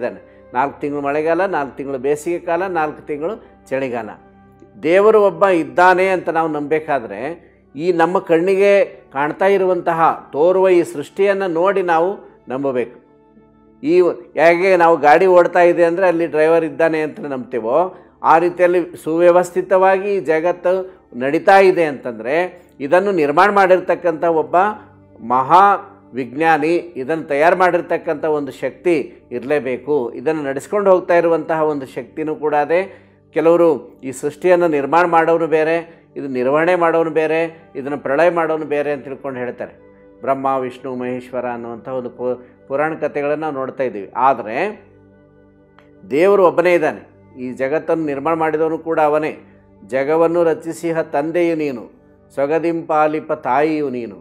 ನಾಲ್ಕು ತಿಂಗಳು ಮಳೆಗಾಲ ನಾಲ್ಕು ತಿಂಗಳು ಬೇಸಿಗೆ ಕಾಲ ನಾಲ್ಕು ತಿಂಗಳು ಚಳಿಗಾಲ ದೇವರು ಒಬ್ಬ ಇದ್ದಾನೆ ಅಂತ ನಾವು ನಂಬಬೇಕಾದ್ರೆ ಈ ನಮ್ಮ ಕಣ್ಣಿಗೆ ಕಾಣ್ತಾ ಇರುವಂತಹ ತೋರುವ ಈ ಸೃಷ್ಟಿಯನ್ನು ನೋಡಿ ನಾವು ನಂಬಬೇಕು ಈ ಹೇಗೆ ನಾವು ಗಾಡಿ ಓಡ್ತಾ ಇದೆ ಅಂದರೆ ಅಲ್ಲಿ ಡ್ರೈವರ್ ಇದ್ದಾನೆ ಅಂತ ನಂಬ್ತೀವೋ ಆ ರೀತಿಯಲ್ಲಿ ಸುವ್ಯವಸ್ಥಿತವಾಗಿ ಈ ಜಗತ್ತು ನಡೀತಾ ಇದೆ ಅಂತಂದರೆ ಇದನ್ನು ನಿರ್ಮಾಣ ಮಾಡಿರ್ತಕ್ಕಂಥ ಒಬ್ಬ ಮಹಾ ವಿಜ್ಞಾನಿ ಇದನ್ನು ತಯಾರು ಮಾಡಿರ್ತಕ್ಕಂಥ ಒಂದು ಶಕ್ತಿ ಇರಲೇಬೇಕು ಇದನ್ನು ನಡೆಸ್ಕೊಂಡು ಹೋಗ್ತಾ ಇರುವಂತಹ ಒಂದು ಶಕ್ತಿನೂ ಕೂಡ ಅದೇ ಕೆಲವರು ಈ ಸೃಷ್ಟಿಯನ್ನು ನಿರ್ಮಾಣ ಮಾಡೋನು ಬೇರೆ ಇದು ನಿರ್ವಹಣೆ ಮಾಡೋನು ಬೇರೆ ಇದನ್ನು ಪ್ರಳಯ ಮಾಡೋನು ಬೇರೆ ಅಂತ ತಿಳ್ಕೊಂಡು ಹೇಳ್ತಾರೆ ಬ್ರಹ್ಮ ವಿಷ್ಣು ಮಹೇಶ್ವರ ಅನ್ನುವಂಥ ಒಂದು ಪು ಪುರಾಣ ಕಥೆಗಳನ್ನು ನಾವು ನೋಡ್ತಾ ಇದ್ದೀವಿ ಆದರೆ ದೇವರು ಒಬ್ಬನೇ ಇದ್ದಾನೆ ಈ ಜಗತ್ತನ್ನು ನಿರ್ಮಾಣ ಮಾಡಿದವನು ಕೂಡ ಅವನೇ ಜಗವನ್ನು ರಚಿಸಿಹ ತಂದೆಯು ನೀನು ಸೊಗದಿಂಪಾಲಿಪ ತಾಯಿಯು ನೀನು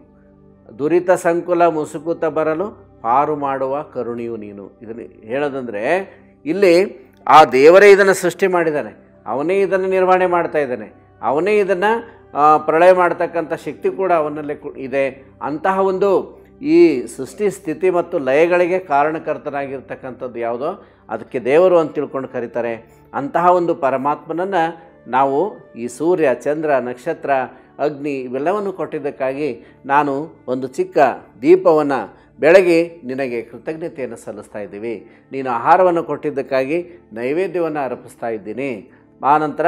ದುರಿತ ಸಂಕುಲ ಮುಸುಕುತ ಬರಲು ಪಾರು ಮಾಡುವ ಕರುಣಿಯು ನೀನು ಇದನ್ನು ಹೇಳೋದಂದರೆ ಇಲ್ಲಿ ಆ ದೇವರೇ ಇದನ್ನು ಸೃಷ್ಟಿ ಮಾಡಿದ್ದಾನೆ ಅವನೇ ಇದನ್ನು ನಿರ್ವಹಣೆ ಮಾಡ್ತಾ ಇದ್ದಾನೆ ಅವನೇ ಇದನ್ನು ಪ್ರಳಯ ಮಾಡ್ತಕ್ಕಂಥ ಶಕ್ತಿ ಕೂಡ ಅವನಲ್ಲೇ ಕು- ಇದೆ ಅಂತಹ ಒಂದು ಈ ಸೃಷ್ಟಿ ಸ್ಥಿತಿ ಮತ್ತು ಲಯಗಳಿಗೆ ಕಾರಣಕರ್ತನಾಗಿರ್ತಕ್ಕಂಥದ್ದು ಯಾವುದೋ ಅದಕ್ಕೆ ದೇವರು ಅಂತ ತಿಳ್ಕೊಂಡು ಕರೀತಾರೆ ಅಂತಹ ಒಂದು ಪರಮಾತ್ಮನನ್ನು ನಾವು ಈ ಸೂರ್ಯ ಚಂದ್ರ ನಕ್ಷತ್ರ ಅಗ್ನಿ ಇವೆಲ್ಲವನ್ನು ಕೊಟ್ಟಿದ್ದಕ್ಕಾಗಿ ನಾನು ಒಂದು ಚಿಕ್ಕ ದೀಪವನ್ನು ಬೆಳಗ್ಗೆ ನಿನಗೆ ಕೃತಜ್ಞತೆಯನ್ನು ಸಲ್ಲಿಸ್ತಾ ಇದ್ದೀವಿ ನೀನು ಆಹಾರವನ್ನು ಕೊಟ್ಟಿದ್ದಕ್ಕಾಗಿ ನೈವೇದ್ಯವನ್ನು ಅರ್ಪಿಸ್ತಾ ಇದ್ದೀನಿ ಆನಂತರ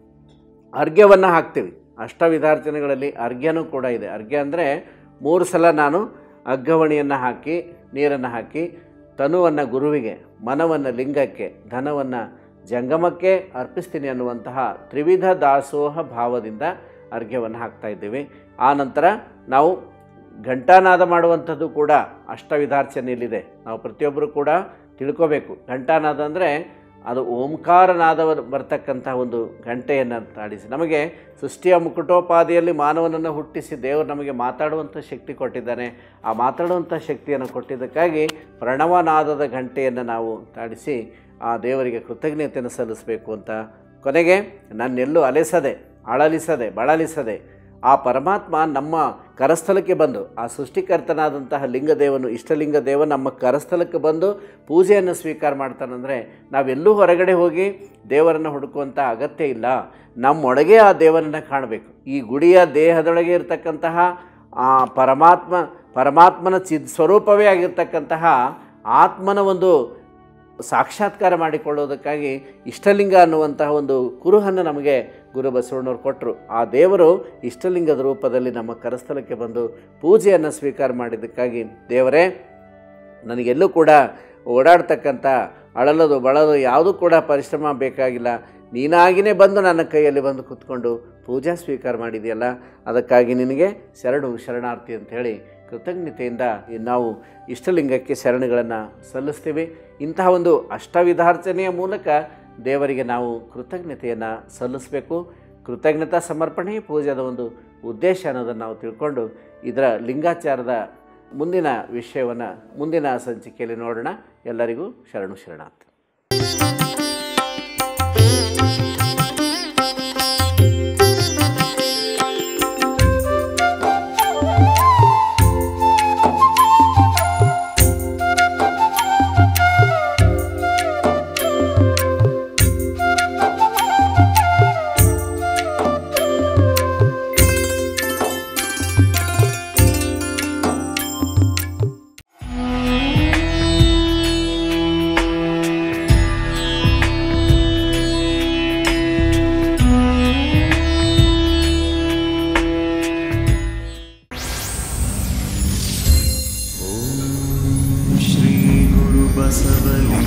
ಅರ್ಘ್ಯವನ್ನು ಹಾಕ್ತೀವಿ ಅಷ್ಟವಿಧಾರ್ಚನೆಗಳಲ್ಲಿ ಅರ್ಘ್ಯನೂ ಕೂಡ ಇದೆ ಅರ್ಘ್ಯ ಅಂದರೆ ಮೂರು ಸಲ ನಾನು ಅಗ್ಗವಣಿಯನ್ನು ಹಾಕಿ ನೀರನ್ನು ಹಾಕಿ ತನುವನ್ನು ಗುರುವಿಗೆ ಮನವನ್ನು ಲಿಂಗಕ್ಕೆ ಧನವನ್ನು ಜಂಗಮಕ್ಕೆ ಅರ್ಪಿಸ್ತೀನಿ ಅನ್ನುವಂತಹ ತ್ರಿವಿಧ ದಾಸೋಹ ಭಾವದಿಂದ ಅರ್ಘ್ಯವನ್ನು ಹಾಕ್ತಾ ಇದ್ದೀವಿ ಆ ನಂತರ ನಾವು ಘಂಟಾನಾದ ಮಾಡುವಂಥದ್ದು ಕೂಡ ಅಷ್ಟವಿಧಾರ್ಚನೆಯಲ್ಲಿದೆ ನಾವು ಪ್ರತಿಯೊಬ್ಬರು ಕೂಡ ತಿಳ್ಕೋಬೇಕು ಘಂಟಾನಾದ ಅಂದರೆ ಅದು ಓಂಕಾರನಾದ ಬರ್ತಕ್ಕಂಥ ಒಂದು ಗಂಟೆಯನ್ನು ತಾಡಿಸಿ ನಮಗೆ ಸೃಷ್ಟಿಯ ಮುಕುಟೋಪಾದಿಯಲ್ಲಿ ಮಾನವನನ್ನು ಹುಟ್ಟಿಸಿ ದೇವರು ನಮಗೆ ಮಾತಾಡುವಂಥ ಶಕ್ತಿ ಕೊಟ್ಟಿದ್ದಾನೆ ಆ ಮಾತಾಡುವಂಥ ಶಕ್ತಿಯನ್ನು ಕೊಟ್ಟಿದ್ದಕ್ಕಾಗಿ ಪ್ರಣವನಾದದ ಗಂಟೆಯನ್ನು ನಾವು ತಾಡಿಸಿ ಆ ದೇವರಿಗೆ ಕೃತಜ್ಞತೆಯನ್ನು ಸಲ್ಲಿಸಬೇಕು ಅಂತ ಕೊನೆಗೆ ನನ್ನೆಲ್ಲೂ ಅಲೆಸದೆ ಅಳಲಿಸದೆ ಬಳಲಿಸದೆ ಆ ಪರಮಾತ್ಮ ನಮ್ಮ ಕರಸ್ಥಲಕ್ಕೆ ಬಂದು ಆ ಸೃಷ್ಟಿಕರ್ತನಾದಂತಹ ಲಿಂಗದೇವನು ಇಷ್ಟಲಿಂಗ ದೇವ ನಮ್ಮ ಕರಸ್ಥಲಕ್ಕೆ ಬಂದು ಪೂಜೆಯನ್ನು ಸ್ವೀಕಾರ ಮಾಡ್ತಾನಂದರೆ ನಾವೆಲ್ಲೂ ಹೊರಗಡೆ ಹೋಗಿ ದೇವರನ್ನು ಹುಡುಕುವಂಥ ಅಗತ್ಯ ಇಲ್ಲ ನಮ್ಮೊಳಗೆ ಆ ದೇವರನ್ನು ಕಾಣಬೇಕು ಈ ಗುಡಿಯ ದೇಹದೊಳಗೆ ಇರತಕ್ಕಂತಹ ಆ ಪರಮಾತ್ಮ ಪರಮಾತ್ಮನ ಚಿದ್ ಸ್ವರೂಪವೇ ಆಗಿರ್ತಕ್ಕಂತಹ ಆತ್ಮನ ಒಂದು ಸಾಕ್ಷಾತ್ಕಾರ ಮಾಡಿಕೊಳ್ಳೋದಕ್ಕಾಗಿ ಇಷ್ಟಲಿಂಗ ಅನ್ನುವಂತಹ ಒಂದು ಕುರುಹನ್ನು ನಮಗೆ ಗುರು ಬಸವಣ್ಣವ್ರು ಕೊಟ್ಟರು ಆ ದೇವರು ಇಷ್ಟಲಿಂಗದ ರೂಪದಲ್ಲಿ ನಮ್ಮ ಕರಸ್ಥಲಕ್ಕೆ ಬಂದು ಪೂಜೆಯನ್ನು ಸ್ವೀಕಾರ ಮಾಡಿದ್ದಕ್ಕಾಗಿ ದೇವರೇ ನನಗೆಲ್ಲೂ ಕೂಡ ಓಡಾಡ್ತಕ್ಕಂಥ ಅಳಲದು ಬಳಲು ಯಾವುದೂ ಕೂಡ ಪರಿಶ್ರಮ ಬೇಕಾಗಿಲ್ಲ ನೀನಾಗಿಯೇ ಬಂದು ನನ್ನ ಕೈಯಲ್ಲಿ ಬಂದು ಕೂತ್ಕೊಂಡು ಪೂಜಾ ಸ್ವೀಕಾರ ಮಾಡಿದೆಯಲ್ಲ ಅದಕ್ಕಾಗಿ ನಿನಗೆ ಶರಣು ಶರಣಾರ್ಥಿ ಅಂಥೇಳಿ ಕೃತಜ್ಞತೆಯಿಂದ ಈ ನಾವು ಇಷ್ಟಲಿಂಗಕ್ಕೆ ಶರಣಗಳನ್ನು ಸಲ್ಲಿಸ್ತೀವಿ ಇಂತಹ ಒಂದು ಅಷ್ಟವಿಧಾರ್ಚನೆಯ ಮೂಲಕ ದೇವರಿಗೆ ನಾವು ಕೃತಜ್ಞತೆಯನ್ನು ಸಲ್ಲಿಸಬೇಕು ಕೃತಜ್ಞತಾ ಸಮರ್ಪಣೆ ಪೂಜೆದ ಒಂದು ಉದ್ದೇಶ ಅನ್ನೋದನ್ನು ನಾವು ತಿಳ್ಕೊಂಡು ಇದರ ಲಿಂಗಾಚಾರದ ಮುಂದಿನ ವಿಷಯವನ್ನು ಮುಂದಿನ ಸಂಚಿಕೆಯಲ್ಲಿ ನೋಡೋಣ ಎಲ್ಲರಿಗೂ ಶರಣು ಶರಣಾರ್ಥಿ श्रीगुरुबसवलिं